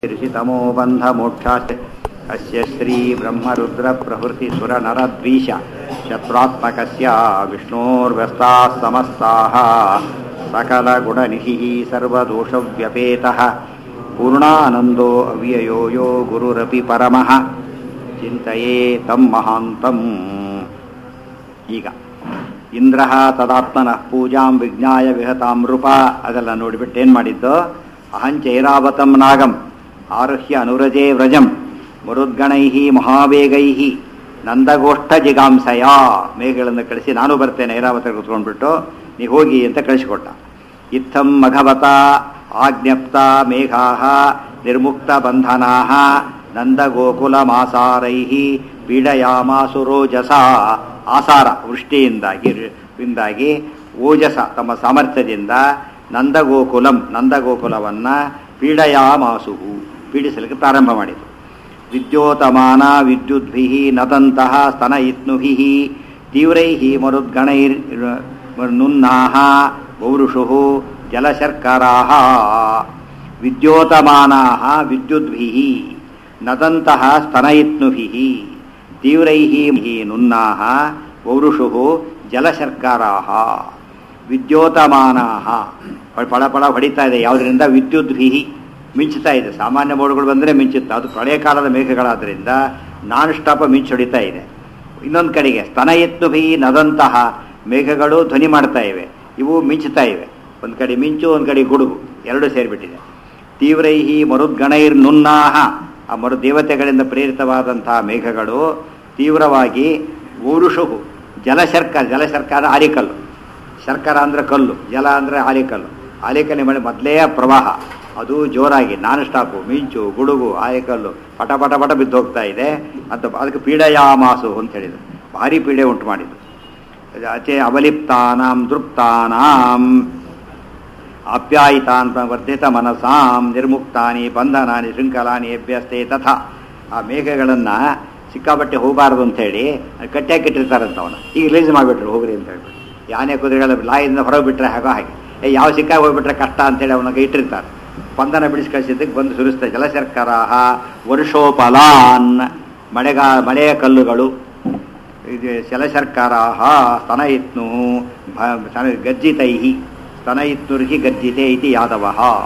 ऋषितमो बन्धमोक्षात् अस्य श्रीब्रह्मरुद्रप्रभृतिसुरनरद्वीष शत्रुत्मकस्य विष्णोर्व्यस्ताः समस्ताः सकलगुणनिधिः सर्वदोषव्यपेतः पूर्णानन्दो अव्ययो यो गुरुरपि परमः ಚಿಂತೆಯೇ ತಂ ಮಹಾಂತಂ ಈಗ ಇಂದ್ರ ತದಾತ್ಮನಃ ಪೂಜಾಂ ವಿಜ್ಞಾಯ ವಿಹತಾಂ ನೃಪ ಅದೆಲ್ಲ ನೋಡಿಬಿಟ್ಟು ಏನು ಮಾಡಿದ್ದು ಅಹಂಚೈರಾವತಂ ನಾಗಂ ಆರುಹ್ಯ ಅನುರಜೇ ವ್ರಜಂ ಮರುದ್ಗಣೈ ಮಹಾವೇಗೈ ನಂದಗೋಷ್ಠ ಜಿಗಾಂಸಯ ಮೇಘಗಳನ್ನು ಕಳಿಸಿ ನಾನು ಬರ್ತೇನೆ ಐರಾವತ ಕೂತ್ಕೊಂಡ್ಬಿಟ್ಟು ನೀ ಹೋಗಿ ಅಂತ ಕಳಿಸಿಕೊಟ್ಟ ಇತ್ತಂ ಮಘವತ ಆಜ್ಞಪ್ತ ಮೇಘಾ ನಿರ್ಮುಕ್ತ ಬಂಧನಾ ನಂದಗೋಕುಲಮಾಸಾರೈ ಪೀಡಯಾಮಾಸು ರೋಜಸ ಆಸಾರ ವೃಷ್ಟಿಯಿಂದಾಗಿ ಇಂದಾಗಿ ಓಜಸ ತಮ್ಮ ಸಾಮರ್ಥ್ಯದಿಂದ ನಂದಗೋಕುಲಂ ನಂದಗೋಕುಲವನ್ನ ಪೀಡಯಾಮಾಸು ಪೀಡಿಸಲಿಕ್ಕೆ ಪ್ರಾರಂಭ ಮಾಡಿತು ವಿದ್ಯೋತಮಾನ ವಿದ್ಯುದ್ಭಿ ನದಂತಹ ಸ್ತನಯಿತ್ನುಭಿ ತೀವ್ರೈ ಮರುದ್ಗಣೈರ್ ನುನ್ನಾಹ ಪೌರುಷು ಜಲಶರ್ಕರಾ ವಿದ್ಯೋತಮಾನಾ ವಿದ್ಯುದ್ಭಿ ನದಂತಹ ಸ್ತನಯಿತ್ನುಭಿ ತೀವ್ರೈ ನುನ್ನಾಹ ಪೌರುಷು ಜಲಶರ್ಕರಾ ವಿದ್ಯೋತಮಾನಾ ಪಳ ಪಳ ಹೊಡಿತಾ ಇದೆ ಯಾವುದರಿಂದ ವಿದ್ಯುದ್ಭಿ ಮಿಂಚುತ್ತಾ ಇದೆ ಸಾಮಾನ್ಯ ಮೋಡಗಳು ಬಂದರೆ ಮಿಂಚುತ್ತೆ ಅದು ಪ್ರಳಯ ಕಾಲದ ಮೇಘಗಳಾದ್ದರಿಂದ ನಾನ್ ಸ್ಟಾಪ ಮಿಂಚು ಹೊಡಿತಾ ಇದೆ ಇನ್ನೊಂದು ಕಡೆಗೆ ಸ್ತನಯತ್ನುಭಿ ನದಂತಹ ಮೇಘಗಳು ಧ್ವನಿ ಮಾಡ್ತಾ ಇವೆ ಇವು ಮಿಂಚುತ್ತಾ ಇವೆ ಒಂದು ಕಡೆ ಮಿಂಚು ಒಂದು ಕಡೆ ಗುಡುಗು ಎರಡು ಸೇರಿಬಿಟ್ಟಿದೆ ತೀವ್ರೈಹಿ ಮರುದ್ಗಣೈರ್ ನುನ್ನಾಹ ಆ ಮರು ದೇವತೆಗಳಿಂದ ಪ್ರೇರಿತವಾದಂತಹ ಮೇಘಗಳು ತೀವ್ರವಾಗಿ ಊರುಷು ಜಲಶರ್ಕ ಜಲಶರ್ಕರ ಆಲಿಕಲ್ಲು ಶರ್ಕರ ಅಂದರೆ ಕಲ್ಲು ಜಲ ಅಂದರೆ ಆಲಿಕಲ್ಲು ಆಲಿಕಲ್ಲಿ ಮಳೆ ಮೊದಲೇ ಪ್ರವಾಹ ಅದು ಜೋರಾಗಿ ನಾನ್ ಸ್ಟಾಪು ಮಿಂಚು ಗುಡುಗು ಆಲಿಕಲ್ಲು ಪಟ ಪಟ ಪಟ ಬಿದ್ದು ಹೋಗ್ತಾ ಇದೆ ಅಂತ ಅದಕ್ಕೆ ಪೀಡಯಾಮಾಸು ಅಂತ ಹೇಳಿದ್ರು ಭಾರಿ ಪೀಡೆ ಉಂಟು ಮಾಡಿದ್ರು ಅಚೆ ಅವಲಿಪ್ತಾನಾಂ ದೃಪ್ತಾನಾಂ ಆಪ್ಯಾಯಿತಾನ್ ವರ್ಧಿತ ಮನಸಾಂ ನಿರ್ಮುಕ್ತಾನಿ ಬಂಧನಾನಿ ಶೃಂಖಲಾನಿ ಅಭ್ಯಸ್ತೆ ತಥಾ ಆ ಮೇಘಗಳನ್ನು ಸಿಕ್ಕಾಪಟ್ಟೆ ಹೋಗಬಾರದು ಅಂತ ಹೇಳಿ ಕಟ್ಟಿಯಾಗಿ ಇಟ್ಟಿರ್ತಾರಂತ ಅವನು ಈಗ ರಿಲೀಸ್ ಮಾಡಿಬಿಟ್ರು ಹೋಗ್ರಿ ಅಂತ ಹೇಳ್ಬಿಟ್ಟು ಯಾನೆ ಕುದುರೆಗಳ ಲಾಯಿಂದ ಹೊರಗೆ ಬಿಟ್ಟರೆ ಹಾಗೋ ಹಾಗೆ ಏ ಯಾವ ಸಿಕ್ಕಾಗ ಹೋಗ್ಬಿಟ್ರೆ ಕಷ್ಟ ಅಂತೇಳಿ ಅವನಿಗೆ ಇಟ್ಟಿರ್ತಾರೆ ಬಂಧನ ಬಿಡಿಸಿ ಕಳಿಸಿದ್ದಕ್ಕೆ ಬಂದು ಸುರಿಸ್ತಾರೆ ಜಲಶರ್ಕರ ವರ್ಷೋಪಲಾನ್ ಮಳೆಗಾ ಮಳೆಯ ಕಲ್ಲುಗಳು ಇದು ಜಲಶರ್ಕರ ಸ್ತನಯಿತ್ನು ಗರ್ಜಿತೈ ಸ್ತನಯಿತ್ನುರ್ಹಿ ಗರ್ಜಿತೆ ಇತಿ ಯಾದವ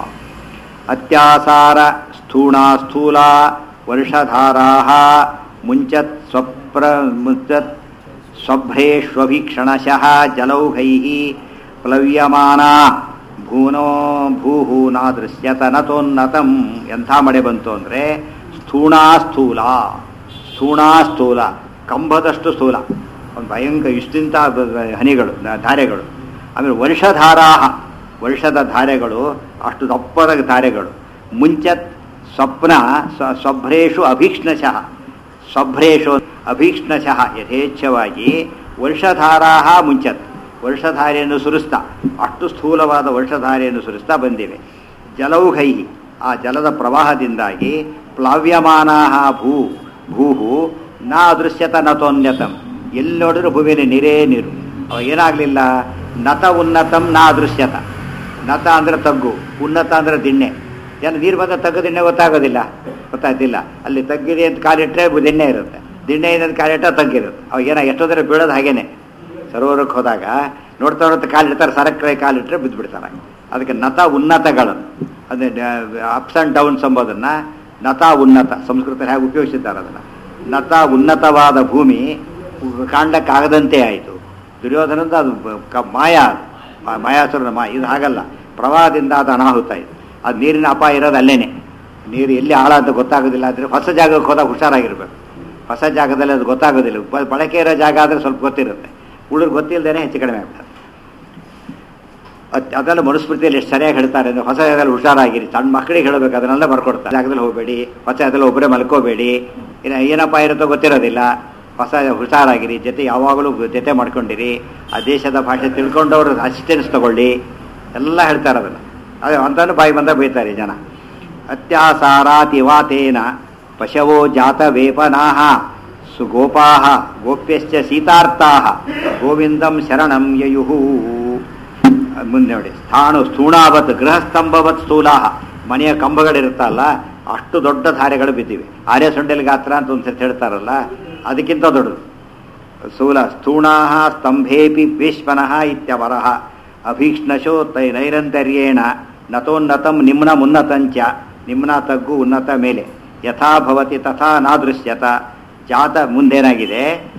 ಅತ್ಯಾಸಾರ ಸ್ಥೂಣಾ ಸ್ಥೂಲ ವರ್ಷಧಾರಾ ಮುಂಚತ್ ಸ್ವಪ್ರ ಮುಂಚತ್ ಸ್ವಭ್ರೇಷ್ವಭೀಕ್ಷಣಶಃ ಜಲೌಘೈ ಪ್ಲವ್ಯಮಾನ ಭೂನೋ ಭೂಹು ನಾ ದೃಶ್ಯತ ನತೋನ್ನತಂ ಎಂಥ ಮಳೆ ಬಂತು ಅಂದರೆ ಸ್ಥೂಣಾ ಸ್ಥೂಲ ಸ್ಥೂಣಾ ಸ್ಥೂಲ ಕಂಬದಷ್ಟು ಸ್ಥೂಲ ಒಂದು ಭಯಂಕರ ಇಷ್ಟಿಂತ ಹನಿಗಳು ಧಾರೆಗಳು ಆಮೇಲೆ ವರ್ಷಧಾರಾ ವರ್ಷದ ಧಾರೆಗಳು ಅಷ್ಟು ದಪ್ಪದ ಧಾರೆಗಳು ಮುಂಚತ್ ಸ್ವಪ್ನ ಸ್ವಭ್ರೇಷು ಅಭೀಕ್ಷ್ಣಶಃ ಸ್ವಭ್ರೇಷು ಅಭೀಕ್ಷ್ಣಶಃ ಯಥೇಚ್ಛವಾಗಿ ವರ್ಷಧಾರಾ ಮುಂಚತ್ ವರ್ಷಧಾರೆಯನ್ನು ಸುರಿಸ್ತಾ ಅಷ್ಟು ಸ್ಥೂಲವಾದ ವರ್ಷಧಾರೆಯನ್ನು ಸುರಿಸ್ತಾ ಬಂದಿವೆ ಜಲೌಘೈ ಆ ಜಲದ ಪ್ರವಾಹದಿಂದಾಗಿ ಪ್ಲಾವ್ಯಮಾನ ಭೂ ಭೂಹು ನಾ ಅದೃಶ್ಯತ ನತೋನ್ಯತಂ ಎಲ್ಲಿ ನೋಡಿದ್ರು ಭೂಮಿಯಲ್ಲಿ ನೀರೇ ನೀರು ಅವ ಏನಾಗಲಿಲ್ಲ ನತ ಉನ್ನತಂ ನಾ ಅದೃಶ್ಯತ ನತ ಅಂದರೆ ತಗ್ಗು ಉನ್ನತ ಅಂದರೆ ದಿಣ್ಣೆ ಜನ ನೀರು ಬಂದ ತಗ್ಗು ದಿಣ್ಣೆ ಗೊತ್ತಾಗೋದಿಲ್ಲ ಗೊತ್ತಾಯ್ತಿಲ್ಲ ಅಲ್ಲಿ ತಗ್ಗಿದೆ ಅಂತ ಕಾಲಿಟ್ಟರೆ ದಿಣ್ಣೆ ಇರುತ್ತೆ ದಿಣ್ಣೆ ಇದೆ ಅಂತ ಕಾಲಿಟ್ಟ ತಗ್ಗಿರುತ್ತೆ ಅವಾಗ ಏನ ಎಷ್ಟೋದ್ರೆ ಬೀಳೋದು ಹಾಗೇನೆ ಸರೋವರಕ್ಕೆ ಹೋದಾಗ ನೋಡ್ತಾ ನೋಡ್ತಾ ಕಾಲಿಡ್ತಾರೆ ಸರಕ್ರೆ ಕಾಲಿಟ್ಟರೆ ಬಿದ್ದು ಬಿಡ್ತಾರೆ ಅದಕ್ಕೆ ನತ ಉನ್ನತಗಳು ಅದೇ ಅಪ್ಸ್ ಆ್ಯಂಡ್ ಡೌನ್ಸ್ ಎಂಬುದನ್ನು ನತ ಉನ್ನತ ಸಂಸ್ಕೃತ ಹೇಗೆ ಉಪಯೋಗಿಸಿದ್ದಾರೆ ಅದನ್ನು ನತ ಉನ್ನತವಾದ ಭೂಮಿ ಕಾಣಕ್ಕಾಗದಂತೆ ಆಯಿತು ದುರ್ಯೋಧನದ ಅದು ಮಾಯ ಮಾಯಾಸುರನ ಮಾಯ ಇದು ಹಾಗಲ್ಲ ಪ್ರವಾಹದಿಂದ ಅದು ಅನಾಹುತ ಇದು ಅದು ನೀರಿನ ಅಪಾಯ ಇರೋದು ಅಲ್ಲೇನೆ ನೀರು ಎಲ್ಲಿ ಆಳ ಅಂತ ಗೊತ್ತಾಗೋದಿಲ್ಲ ಆದರೆ ಹೊಸ ಜಾಗಕ್ಕೆ ಹೋದಾಗ ಹುಷಾರಾಗಿರ್ಬೇಕು ಹೊಸ ಜಾಗದಲ್ಲಿ ಅದು ಗೊತ್ತಾಗೋದಿಲ್ಲ ಬಳಕೆ ಇರೋ ಜಾಗ ಆದರೆ ಸ್ವಲ್ಪ ಗೊತ್ತಿರುತ್ತೆ ಉಳಿದು ಗೊತ್ತಿಲ್ಲದೇ ಹೆಚ್ಚು ಕಡಿಮೆ ಆಗ್ತದೆ ಅದೆಲ್ಲ ಮನುಸ್ಮೃತಿಯಲ್ಲಿ ಎಷ್ಟು ಸರಿಯಾಗಿ ಹೇಳ್ತಾರೆ ಅಂದರೆ ಹೊಸ ಜಾಗದಲ್ಲಿ ಹುಷಾರಾಗಿರಿ ಸಣ್ಣ ಮಕ್ಕಳಿಗೆ ಹೇಳಬೇಕು ಅದನ್ನೆಲ್ಲ ಬರ್ಕೊಡ್ತಾರೆ ಜಾಗದಲ್ಲಿ ಹೋಗಬೇಡಿ ಹೊಸ ಜಾಗದಲ್ಲಿ ಒಬ್ಬರೇ ಮಲ್ಕೋಬೇಡಿ ಇನ್ನು ಏನಪ್ಪ ಇರುತ್ತೋ ಗೊತ್ತಿರೋದಿಲ್ಲ ಹೊಸ ಹುಷಾರಾಗಿರಿ ಜೊತೆ ಯಾವಾಗಲೂ ಜೊತೆ ಮಾಡ್ಕೊಂಡಿರಿ ಆ ದೇಶದ ಭಾಷೆ ತಿಳ್ಕೊಂಡವರು ಅಸಿಸ್ಟೆನ್ಸ್ ತಗೊಳ್ಳಿ ಎಲ್ಲ ಹೇಳ್ತಾರೆ ಅದನ್ನು ಅದೇ ಅಂತಾನು ಬಾಯಿ ಬಂದ ಬೈತಾರೆ ಜನ ಅತ್ಯಾಸಾರಾತಿವಾತೇನ ಪಶವೋ ಜಾತ ವೇಪನಾಹ ಸುಗೋಪಾ ಗೋಪ್ಯಶ್ಚ ಸೀತಾರ್ಥಾ ಗೋವಿಂದಂ ಶರಣಂ ಯಯುಹು ಮುಂದೆ ನೋಡಿ ಸ್ಥಾಣು ಸ್ಥೂಣಾವತ್ ಗೃಹಸ್ತಂಭವತ್ ಸ್ಥೂಲಾಹ ಮನೆಯ ಕಂಬಗಳಿರುತ್ತಲ್ಲ ಅಷ್ಟು ದೊಡ್ಡ ಧಾರೆಗಳು ಬಿದ್ದಿವೆ ಆರ್ಯ ಸೊಂಡೆಲ್ ಗಾತ್ರ ಅಂತ ಒಂದ್ಸತಿ ಹೇಳ್ತಾರಲ್ಲ ಅದಕ್ಕಿಂತ ದೊಡ್ಡದು ಸ್ಥೂಲ ಸ್ಥೂಣಾಹ ಸ್ತಂಭೇಪಿ ಭೀಷ್ಮನಃ ಇತ್ಯವರಃ ಅಭೀಕ್ಷ್ಣಶೋ ತೈ ನೈರಂತರ್ಯೇಣ ನತೋನ್ನತಂ ನಿಮ್ನ ಮುನ್ನತಂಚ ನಿಮ್ನ ತಗ್ಗು ಉನ್ನತ ಮೇಲೆ ಯಥಾ ಭವತಿ ತಥಾ ನಾದೃಶ್ಯತ ಜಾತ ಮುಂದೇನಾಗಿದೆ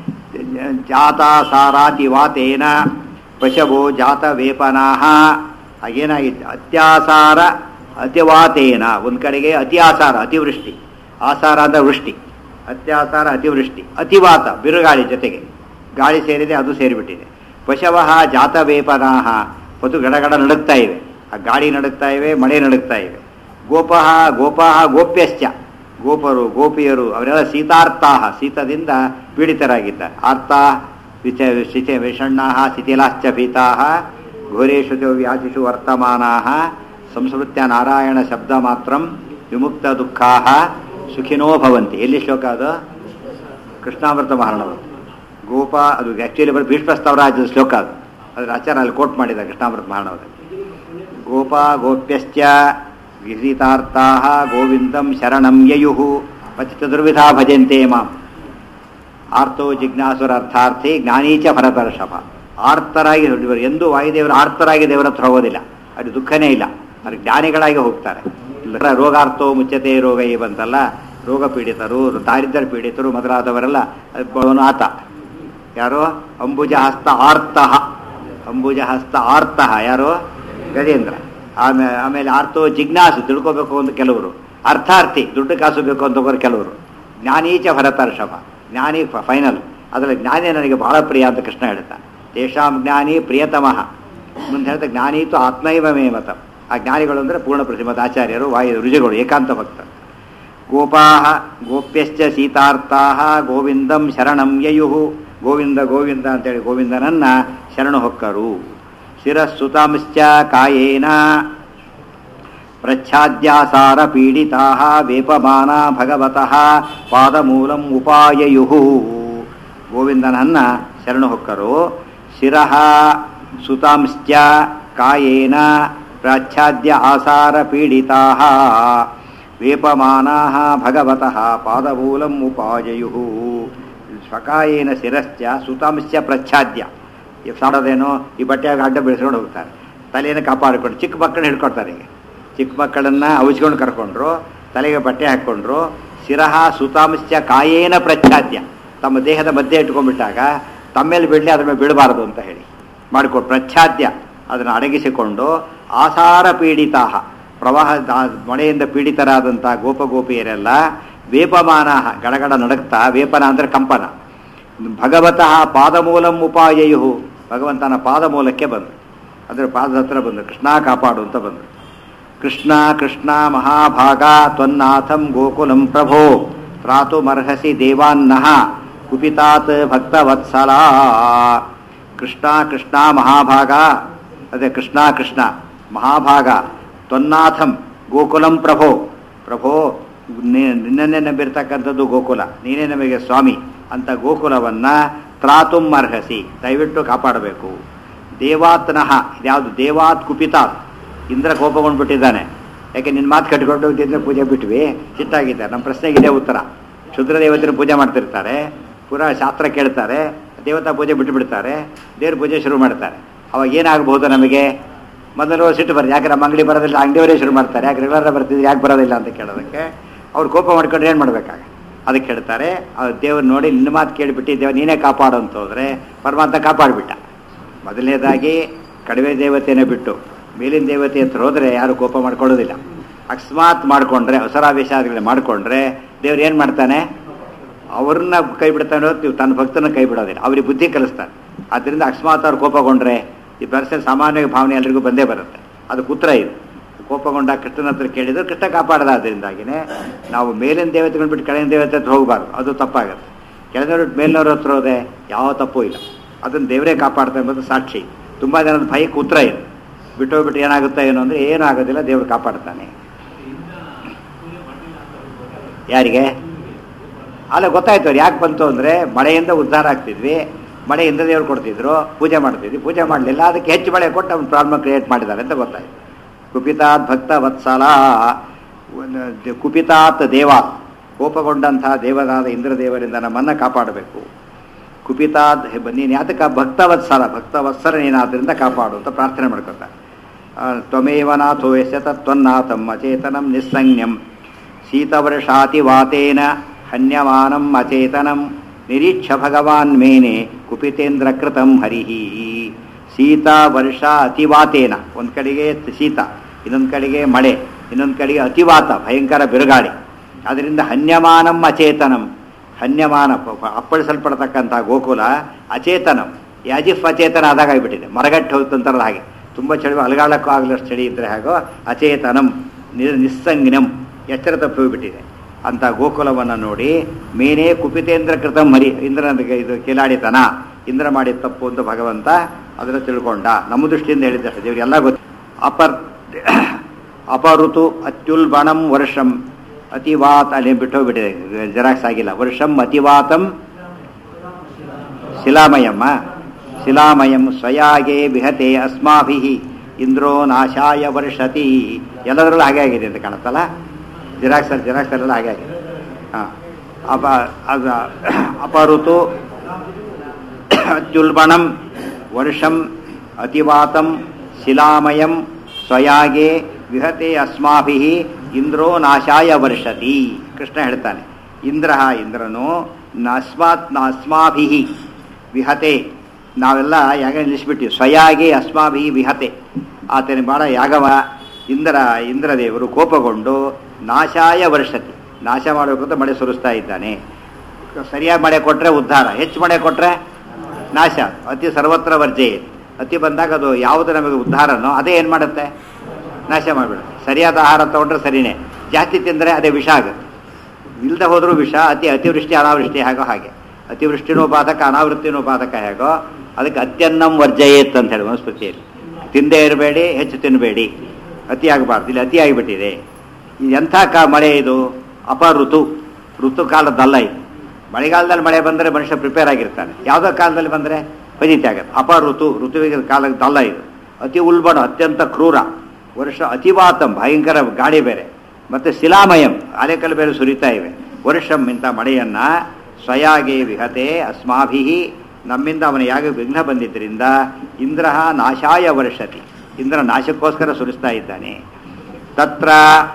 ಜಾತ ಸಾರಾತಿ ವಾತೇನ ಪಶವೋ ಜಾತ ವೇಪನಾಹ ಹಾಗೇನಾಗಿದೆ ಅತ್ಯಾಸಾರ ಅತಿವಾತೇನ ಒಂದು ಕಡೆಗೆ ಅತಿ ಆಸಾರ ಅತಿವೃಷ್ಟಿ ಆಸಾರ ಅಂದ್ರೆ ವೃಷ್ಟಿ ಅತ್ಯಾಸಾರ ಅತಿವೃಷ್ಟಿ ಅತಿವಾತ ಬಿರುಗಾಳಿ ಜೊತೆಗೆ ಗಾಳಿ ಸೇರಿದೆ ಅದು ಸೇರಿಬಿಟ್ಟಿದೆ ಪಶವಃ ಜಾತವೇಪನಾಹ ಪತು ಗಡಗಡ ನಡುಗ್ತಾ ಇವೆ ಆ ಗಾಳಿ ನಡುಗ್ತಾ ಇವೆ ಮಳೆ ನಡುಗ್ತಾ ಇವೆ ಗೋಪಃ ಗೋಪಾಹ ಗೋಪ್ಯಶ್ಚ ಗೋಪರು ಗೋಪಿಯರು ಅವರೆಲ್ಲ ಶೀತಾರ್ಥಾಹ ಶೀತದಿಂದ ಪೀಡಿತರಾಗಿದ್ದಾರೆ ಆರ್ತ ವಿಚ ಶಿಚ ವಿಷಣ್ಣಾಹ ಶಿಥಿಲಾಶ್ಚ ಭೀತಾಹ ಘೋರೇಶು ಚ ವ್ಯಾಧಿಷು ವರ್ತಮಾನಾಹ ಸಂಸ್ಮೃತ್ಯ ನಾರಾಯಣ ಶಬ್ದ ಮಾತ್ರಂ ವಿಮುಕ್ತ ದುಃಖಾಹ ಸುಖಿನೋ ಭವಂತಿ ಎಲ್ಲಿ ಶ್ಲೋಕ ಅದು ಕೃಷ್ಣಾಮೃತ ಮಹಾರಣವರು ಗೋಪ ಅದು ಆ್ಯಕ್ಚುಲಿ ಬರೀ ಭೀಷ್ಮಸ್ತವರಾಜದ ಶ್ಲೋಕ ಅದು ಅದ್ರ ಆಚಾರ ಅಲ್ಲಿ ಕೋಟ್ ಮಾಡಿದ ಕೃಷ್ಣಾಮೃತ ಮಹಾರಣವರು ಗೋಪ ಗೋಪ್ಯಶ್ಚ ವಿಹಿತಾರ್ಥಾ ಗೋವಿಂದಂ ಶರಣಂ ಯಯುಹು ಮತ್ತೆ ಚತುರ್ವಿಧ ಭಜಂತೆ ಮಾಂ ಆರ್ತೋ ಜಿಜ್ಞಾಸುರ ಅರ್ಥಾರ್ಥಿ ಜ್ಞಾನೀಚ ಭರತರ್ಷಭ ಆರ್ತರಾಗಿ ಇವರು ಎಂದೂ ವಾಯುದೇವರು ಆರ್ತರಾಗಿ ದೇವರ ಹತ್ರ ಹೋಗೋದಿಲ್ಲ ಅದು ದುಃಖನೇ ಇಲ್ಲ ಅದು ಜ್ಞಾನಿಗಳಾಗಿ ಹೋಗ್ತಾರೆ ಇಲ್ಲ ರೋಗಾರ್ಥೋ ಮುಚ್ಚತೆ ರೋಗ ಈ ಬಂತಲ್ಲ ರೋಗ ಪೀಡಿತರು ದಾರಿದ್ರ್ಯ ಪೀಡಿತರು ಮೊದಲಾದವರೆಲ್ಲ ಅವನು ಆತ ಯಾರು ಅಂಬುಜ ಹಸ್ತ ಆರ್ತಃ ಅಂಬುಜ ಹಸ್ತ ಆರ್ತಃ ಯಾರು ಗಜೇಂದ್ರ ಆಮೇಲೆ ಆಮೇಲೆ ಆರ್ತೋ ಜಿಜ್ಞಾಸು ತಿಳ್ಕೋಬೇಕು ಅಂತ ಕೆಲವರು ಅರ್ಥಾರ್ಥಿ ದುಡ್ಡು ಕಾಸು ಬೇಕು ಅಂತ ಕೆಲವರು ಜ್ಞಾನೀಚ ಭರತರ್ಷಭ ಜ್ಞಾನಿ ಫೈನಲ್ ಅದರಲ್ಲಿ ಜ್ಞಾನಿ ನನಗೆ ಬಹಳ ಪ್ರಿಯ ಅಂತ ಕೃಷ್ಣ ಹೇಳ್ತಾ ತೇಷಾಂ ಜ್ಞಾನಿ ಪ್ರಿಯತಮಃ ಮುಂದೆ ಹೇಳ್ತಾ ಜ್ಞಾನೀತು ಆತ್ಮೈವ ಮೇ ಮತ ಆ ಜ್ಞಾನಿಗಳು ಅಂದರೆ ಪೂರ್ಣ ಪ್ರತಿಮದ ಆಚಾರ್ಯರು ವಾಯು ರುಜುಗಳು ಏಕಾಂತ ಭಕ್ತರು ಗೋಪಾಹ ಗೋಪ್ಯಶ್ಚ ಸೀತಾರ್ಥಾಹ ಗೋವಿಂದಂ ಶರಣಂ ಯಯುಹು ಗೋವಿಂದ ಗೋವಿಂದ ಅಂತೇಳಿ ಗೋವಿಂದನನ್ನ ಶರಣು ಹೊಕ್ಕರು ಶಿರಸ್ಸುತಾಂಶ್ಚ ಕಾಯೇನ ಪ್ರಚ್ಛಾದ್ಯಾಸಾರ ಪೀಡಿತಾ ವೇಪಮಾನ ಭಗವತಃ ಪಾದಮೂಲಂ ಉಪಾಯಯುಹು ಗೋವಿಂದನನ್ನ ಶರಣು ಹೊಕ್ಕರು ಶಿರಃ ಸುತಾಂಶ್ಚ ಕಾಯೇನ ಪ್ರಾಚ್ಛಾದ್ಯ ಆಸಾರ ಪೀಡಿತಾ ವೇಪಮಾನಾ ಭಗವತಃ ಪಾದಮೂಲಂ ಉಪಾಯಯು ಸ್ವಕಾಯೇನ ಶಿರಶ್ಚ ಸುತಾಂಶ್ಚ ಪ್ರಚ್ಛಾದ್ಯ ಈ ಸಾಡೋದೇನೋ ಈ ಬಟ್ಟೆಯಾಗ ಅಡ್ಡ ಬೆಳೆಸ್ಕೊಂಡು ಹೋಗ್ತಾರೆ ತಲೆಯನ್ನು ಕಾಪಾಡಿಕೊಂಡು ಚಿಕ್ಕ ಮಕ್ಕಳನ್ನ ಹಿಡ್ಕೊಳ್ತಾರೆ ಈಗ ಚಿಕ್ಕ ಮಕ್ಕಳನ್ನ ಔಚ್ಕೊಂಡು ಕರ್ಕೊಂಡ್ರು ತಲೆಗೆ ಬಟ್ಟೆ ಹಾಕ್ಕೊಂಡ್ರು ಶಿರಹ ಸುತಾಂಶ್ಚ ಕಾಯೇನ ಪ್ರಚ್ಛಾದ್ಯ ತಮ್ಮ ದೇಹದ ಮಧ್ಯೆ ಇಟ್ಕೊಂಡ್ಬಿಟ್ಟಾಗ ತಮ್ಮೇಲೆ ಬಿಡಲಿ ಅದ್ರ ಮೇಲೆ ಬೀಳಬಾರದು ಅಂತ ಹೇಳಿ ಮಾಡಿಕೊಟ್ಟು ಪ್ರಚ್ಛಾದ್ಯ ಅದನ್ನು ಅಡಗಿಸಿಕೊಂಡು ಆಸಾರ ಪೀಡಿತಾಹ ಪ್ರವಾಹ ಮಳೆಯಿಂದ ಪೀಡಿತರಾದಂಥ ಗೋಪಗೋಪಿಯರೆಲ್ಲ ವೇಪಮಾನ ಗಡಗಡ ನಡಕ್ತಾ ವೇಪನ ಅಂದರೆ ಕಂಪನ ಭಗವತಃ ಪಾದಮೂಲಂ ಉಪಾಯಯು ಭಗವಂತನ ಪಾದಮೂಲಕ್ಕೆ ಬಂದರು ಅದರ ಪಾದದ ಹತ್ರ ಬಂದರು ಕೃಷ್ಣ ಕಾಪಾಡು ಅಂತ ಬಂದರು ಕೃಷ್ಣ ಕೃಷ್ಣ ಮಹಾಭಾಗ ತ್ವನ್ನಾಥಂ ಗೋಕುಲಂ ಪ್ರಭೋ ತ್ರಾತುಮರ್ಹಸಿ ದೇವಾನ್ನಃ ಕುಪಿತಾತ್ ಭಕ್ತವತ್ಸಲ ಕೃಷ್ಣ ಕೃಷ್ಣ ಮಹಾಭಾಗ ಅದೇ ಕೃಷ್ಣ ಕೃಷ್ಣ ಮಹಾಭಾಗ ತ್ವನ್ನಾಥಂ ಗೋಕುಲಂ ಪ್ರಭೋ ಪ್ರಭೋ ನಿನ್ನನ್ನೇ ನಂಬಿರ್ತಕ್ಕಂಥದ್ದು ಗೋಕುಲ ನೀನೇ ನಮಗೆ ಸ್ವಾಮಿ ಅಂತ ಗೋಕುಲವನ್ನ ತ್ರಾತುಂ ಅರ್ಹಸಿ ದಯವಿಟ್ಟು ಕಾಪಾಡಬೇಕು ದೇವಾತ್ನಃ ಇದ್ಯಾವುದು ದೇವಾತ್ ಕುಪಿತಾತ್ ಇಂದ್ರ ಕೋಪಗೊಂಡ್ಬಿಟ್ಟಿದ್ದಾನೆ ಯಾಕೆ ನಿನ್ನ ಮಾತು ಕಟ್ಕೊಂಡು ಇಂದ್ರ ಪೂಜೆ ಬಿಟ್ವಿ ಸಿಟ್ಟಾಗಿದ್ದಾರೆ ನಮ್ಮ ಪ್ರಶ್ನೆಗೆ ಇದೇ ಉತ್ತರ ಶುದ್ರ ದೇವತೆನ ಪೂಜೆ ಮಾಡ್ತಿರ್ತಾರೆ ಪುರಾ ಶಾಸ್ತ್ರ ಕೇಳ್ತಾರೆ ದೇವತಾ ಪೂಜೆ ಬಿಟ್ಟು ಬಿಡ್ತಾರೆ ದೇವ್ರ ಪೂಜೆ ಶುರು ಮಾಡ್ತಾರೆ ಅವಾಗ ಏನಾಗಬಹುದು ನಮಗೆ ಮೊದಲು ಸಿಟ್ಟು ಬರ್ತದೆ ಯಾಕೆ ನಮ್ಮ ಅಂಗಡಿ ಬರೋದಿಲ್ಲ ಅಂಗಡಿಯವರೇ ಶುರು ಮಾಡ್ತಾರೆ ಯಾಕೆ ರೆಗ್ಯುಲರ್ ಬರ್ತಿದ್ರೆ ಯಾಕೆ ಬರೋದಿಲ್ಲ ಅಂತ ಕೇಳೋದಕ್ಕೆ ಅವ್ರು ಕೋಪ ಮಾಡ್ಕೊಂಡ್ರೆ ಏನು ಮಾಡ್ಬೇಕಾಗ ಅದಕ್ಕೆ ಹೇಳ್ತಾರೆ ಅವ್ರು ದೇವ್ರು ನೋಡಿ ನಿನ್ನ ಮಾತು ಕೇಳಿಬಿಟ್ಟು ದೇವ ನೀನೇ ಕಾಪಾಡು ಅಂತ ಹೋದರೆ ಪರಮಾತ್ಮ ಕಾಪಾಡಿಬಿಟ್ಟ ಮೊದಲನೇದಾಗಿ ಕಡಿಮೆ ದೇವತೆನೇ ಬಿಟ್ಟು ಮೇಲಿನ ದೇವತೆ ಹತ್ರ ಹೋದರೆ ಯಾರು ಕೋಪ ಮಾಡ್ಕೊಳ್ಳೋದಿಲ್ಲ ಅಕಸ್ಮಾತ್ ಮಾಡಿಕೊಂಡ್ರೆ ಅವಸರಾವೇಶಾದಿಗಳನ್ನ ಮಾಡಿಕೊಂಡ್ರೆ ದೇವ್ರು ಏನು ಮಾಡ್ತಾನೆ ಅವ್ರನ್ನ ಕೈ ಬಿಡ್ತಾನೆ ಹೊರತು ತನ್ನ ಭಕ್ತನ ಕೈ ಬಿಡೋದಿಲ್ಲ ಅವ್ರಿಗೆ ಬುದ್ಧಿ ಕಲಿಸ್ತಾನೆ ಆದ್ದರಿಂದ ಅಕಸ್ಮಾತ್ ಅವ್ರು ಕೋಪಗೊಂಡ್ರೆ ಈ ಪರ್ಸನ್ ಸಾಮಾನ್ಯ ಭಾವನೆ ಎಲ್ರಿಗೂ ಬಂದೇ ಬರುತ್ತೆ ಅದಕ್ಕೆ ಉತ್ತರ ಇದು ಕೋಪಗೊಂಡ ಕೃಷ್ಣನ ಹತ್ರ ಕೇಳಿದ್ರು ಕೃಷ್ಣ ಕಾಪಾಡದ ಅದರಿಂದಾಗಿನೇ ನಾವು ಮೇಲಿನ ದೇವತೆಗಳು ಬಿಟ್ಟು ಕೆಳಗಿನ ದೇವತೆ ಹತ್ರ ಹೋಗಬಾರ್ದು ಅದು ತಪ್ಪಾಗುತ್ತೆ ಕೆಳಗಿನ ಬಿಟ್ಟು ಮೇಲಿನವ್ರ ಹತ್ರ ಹೋದೆ ಯಾವ ತಪ್ಪು ಇಲ್ಲ ಅದನ್ನು ದೇವರೇ ಕಾಪಾಡ್ತಾ ಎಂಬುದು ಸಾಕ್ಷಿ ತುಂಬ ಜನದ ಭಯಕ್ಕೆ ಉತ್ತರ ಇದೆ ಬಿಟ್ಟು ಹೋಗ್ಬಿಟ್ಟು ಏನಾಗುತ್ತಾ ಏನೋ ಅಂದರೆ ಏನೂ ಆಗೋದಿಲ್ಲ ದೇವರು ಕಾಪಾಡ್ತಾನೆ ಯಾರಿಗೆ ಅಲ್ಲ ಗೊತ್ತಾಯ್ತು ಅವ್ರು ಯಾಕೆ ಬಂತು ಅಂದರೆ ಮಳೆಯಿಂದ ಉದ್ಧಾರ ಆಗ್ತಿದ್ವಿ ಮಳೆ ಇಂದ್ರ ದೇವ್ರು ಕೊಡ್ತಿದ್ರು ಪೂಜೆ ಮಾಡ್ತಿದ್ವಿ ಪೂಜೆ ಮಾಡಲಿಲ್ಲ ಅದಕ್ಕೆ ಹೆಚ್ಚು ಮಳೆ ಕೊಟ್ಟು ಅವ್ನು ಪ್ರಾಬ್ಲಮ್ ಕ್ರಿಯೇಟ್ ಮಾಡಿದ್ದಾರೆ ಅಂತ ಗೊತ್ತಾಯ್ತು ಕುಪಿತಾತ್ ಭಕ್ತ ವತ್ಸಲ ಒಂದು ದೆ- ಕುಪಿತಾತ್ ದೇವಾತ್ ಕೋಪಗೊಂಡಂತಹ ದೇವರಾದ ಇಂದ್ರದೇವರಿಂದ ನಮ್ಮನ್ನು ಕಾಪಾಡಬೇಕು ಕುಪಿತಾದ್ ಹೆ- ನೀನು ಯಾತಕ ಭಕ್ತವತ್ಸರ ಭಕ್ತವತ್ಸರ ನೀನಾದ್ರಿಂದ ಕಾಪಾಡು ಅಂತ ಪ್ರಾರ್ಥನೆ ಮಾಡ್ಕೊತಾರೆ ಆ, ತ್ವಮೇವ ನಾಥೋ ಯಸ್ಯತ ತ್ವನ್ನಾಥಂ ಅಚೇತನಂ ನಿಸ್ಸಂಜ್ಞಂ ಶೀತವರ್ಷಾತಿವಾತೇನ ಹನ್ಯಮಾನಂ ಅಚೇತನಂ ನಿರೀಕ್ಷ ಭಗವಾನ್ ಮೇನೆ ಕುಪಿತೇಂದ್ರ ಕೃತಂ ಹರಿಹಿ ಶೀತ ವರ್ಷ ಅತಿವಾತೇನ ಒಂದು ಕಡೆಗೆ ಶೀತ ಇನ್ನೊಂದು ಕಡೆಗೆ ಮಳೆ ಇನ್ನೊಂದು ಕಡೆಗೆ ಅತಿವಾತ ಭಯಂಕರ ಬಿರುಗಾಳಿ ಅದರಿಂದ ಹನ್ಯಮಾನಂ ಅಚೇತನಂ ಹನ್ಯಮಾನ ಪ- ಪ- ಅಪ್ಪಳಿಸಲ್ಪಡ್ತಕ್ಕಂಥ ಗೋಕುಲ ಅಚೇತನಂ ಯಾಜಿಫ್ ಅಚೇತನ ಆದಾಗ ಆಗಿಬಿಟ್ಟಿದೆ ಮರಗಟ್ಟು ಹೋಗ್ತಂತಾರಲ್ಲ ಹಾಗೆ ತುಂಬ ಚಳಿ ಅಲಗಾಳಕ್ಕೂ ಆಗಲಷ್ಟು ಚಳಿ ಇದ್ದರೆ ಹಾಗೋ ಅಚೇತನಂ ನಿ- ನಿಸ್ಸಂಜ್ಞಂ ಎಚ್ಚರ ತಪ್ಪಿ ಹೋಗ್ಬಿಟ್ಟಿದೆ ಅಂತ ಗೋಕುಲವನ್ನು ನೋಡಿ ಮೇನೇ ಕುಪಿತೇಂದ್ರ ಕೃತಂ ಹರಿ ಇಂದ್ರನಿಗೆ ಇದು ಕಿಲಾಡಿತನ ಇಂದ್ರ ಮಾಡಿದ ತಪ್ಪು ಅಂತ ಭಗವಂತ ಅದನ್ನು ತಿಳ್ಕೊಂಡ ನಮ್ಮ ದೃಷ್ಟಿಯಿಂದ ಹೇಳಿದ್ದಷ್ಟೇ ದೇವರಿಗೆಲ್ಲ ಗೊತ್ತು ಅಪರ್ ಅಪಋತು ಅತ್ಯುಲ್ಬಣಂ ವರ್ಷಂ ಅತಿವಾತ್ ಅಲ್ಲಿ ಬಿಟ್ಟೋಗ್ಬಿಟ್ಟಿದೆ ಜೆರಾಕ್ಸ್ ಆಗಿಲ್ಲ ವರ್ಷಂ ಅತಿವಾತಂ ಶಿಲಾಮಯಮ್ಮ ಶಿಲಾಮಯಂ ಸ್ವಯಾಗೆ ಬಿಹತೆ ಅಸ್ಮಾಭಿ ಇಂದ್ರೋ ನಾಶಾಯ ವರ್ಷತಿ ಎಲ್ಲದರಲ್ಲೂ ಹಾಗೆ ಆಗಿದೆ ಅಂತ ಕಾಣುತ್ತಲ್ಲ ಜೆರಾಕ್ಸ್ ಜೆರಾಕ್ಸ್ ಅಲ್ಲೆಲ್ಲ ಹಾಗೆ ಆಗಿದೆ ಹಾಂ ಅಪ ಅದ ಅಪಋತು ಅತ್ಯುಲ್ಬಣಂ ವರ್ಷಂ ಅತಿವಾತಂ ಶಿಲಾಮಯಂ ಸ್ವಯಾಗೆ ವಿಹತೆ ಅಸ್ಮಾಭಿ ಇಂದ್ರೋ ನಾಶಾಯ ವರ್ಷತಿ ಕೃಷ್ಣ ಹೇಳ್ತಾನೆ ಇಂದ್ರ ಇಂದ್ರನು ನಸ್ಮಾತ್ ಅಸ್ಮಾಭಿ ವಿಹತೆ ನಾವೆಲ್ಲ ಯಾಗ ನಿಲ್ಲಿಸ್ಬಿಟ್ಟಿವಿ ಸ್ವಯಾಗೆ ಅಸ್ಮಾಭಿ ವಿಹತೆ ಆತನ ಬಾಳ ಯಾಗವ ಇಂದ್ರ ಇಂದ್ರದೇವರು ಕೋಪಗೊಂಡು ನಾಶಾಯ ವರ್ಷತಿ ನಾಶ ಮಾಡಬೇಕು ಅಂತ ಮಳೆ ಸುರಿಸ್ತಾ ಇದ್ದಾನೆ ಸರಿಯಾಗಿ ಮಳೆ ಕೊಟ್ಟರೆ ಉದ್ಧಾರ ಹೆಚ್ಚು ಮಳೆ ಕೊಟ್ಟರೆ ನಾಶ ಅತಿ ಸರ್ವತ್ರ ವರ್ಜೆ ಅತಿ ಬಂದಾಗ ಅದು ಯಾವುದು ನಮಗೆ ಉದ್ಧಾರನೋ ಅದೇ ಏನು ಮಾಡುತ್ತೆ ನಾಶ ಮಾಡಿಬಿಡುತ್ತೆ ಸರಿಯಾದ ಆಹಾರ ತಗೊಂಡ್ರೆ ಸರಿನೇ ಜಾಸ್ತಿ ತಿಂದರೆ ಅದೇ ವಿಷ ಆಗುತ್ತೆ ಇಲ್ಲದೆ ಹೋದರೂ ವಿಷ ಅತಿ ಅತಿವೃಷ್ಟಿ ಅನಾವೃಷ್ಟಿ ಹೇಗೋ ಹಾಗೆ ಅತಿವೃಷ್ಟಿನೂ ಬಾಧಕ ಅನಾವೃಷ್ಟಿನೂ ಬಾಧಕ ಹೇಗೋ ಅದಕ್ಕೆ ಅತ್ಯನ್ನಂ ವರ್ಜಯೇತ್ ಅಂತ ಹೇಳಿ ಮನುಸ್ಮೃತಿಯಲ್ಲಿ ತಿಂದೇ ಇರಬೇಡಿ ಹೆಚ್ಚು ತಿನ್ನಬೇಡಿ ಅತಿ ಆಗಬಾರ್ದು ಇಲ್ಲಿ ಅತಿ ಆಗಿಬಿಟ್ಟಿದೆ ಇದು ಎಂಥ ಕಾ ಮಳೆ ಇದು ಅಪ ಋತು ಋತು ಕಾಲದಲ್ಲ ಇದು ಮಳೆಗಾಲದಲ್ಲಿ ಮಳೆ ಬಂದರೆ ಮನುಷ್ಯ ಪ್ರಿಪೇರ್ ಆಗಿರ್ತಾನೆ ಯಾವುದೋ ಕಾಲದಲ್ಲಿ ಬಂದರೆ ಫಜಿತಿ ಆಗುತ್ತೆ ಅಪ ಋತು ಋತುವಿಗೆ ಕಾಲದಲ್ಲ ಇದು ಅತಿ ಉಲ್ಬಣ ಅತ್ಯಂತ ಕ್ರೂರ ವರ್ಷ ಅತಿವಾತಂ ಭಯಂಕರ ಗಾಳಿ ಬೇರೆ ಮತ್ತು ಶಿಲಾಮಯಂ ಅಲೆಕಲ್ಲು ಬೇರೆ ಸುರಿತಾ ಇವೆ ವರ್ಷಂ ಇಂಥ ಮಳೆಯನ್ನ ಸ್ವಯಾಗೆ ವಿಹತೆ ಅಸ್ಮಾಭಿ ನಮ್ಮಿಂದ ಅವನ ಯಾಗ ವಿಘ್ನ ಬಂದಿದ್ದರಿಂದ ಇಂದ್ರ ನಾಶಾಯ ವರ್ಷತಿ ಇಂದ್ರ ನಾಶಕ್ಕೋಸ್ಕರ ಸುರಿಸ್ತಾ ಇದ್ದಾನೆ ತತ್ರ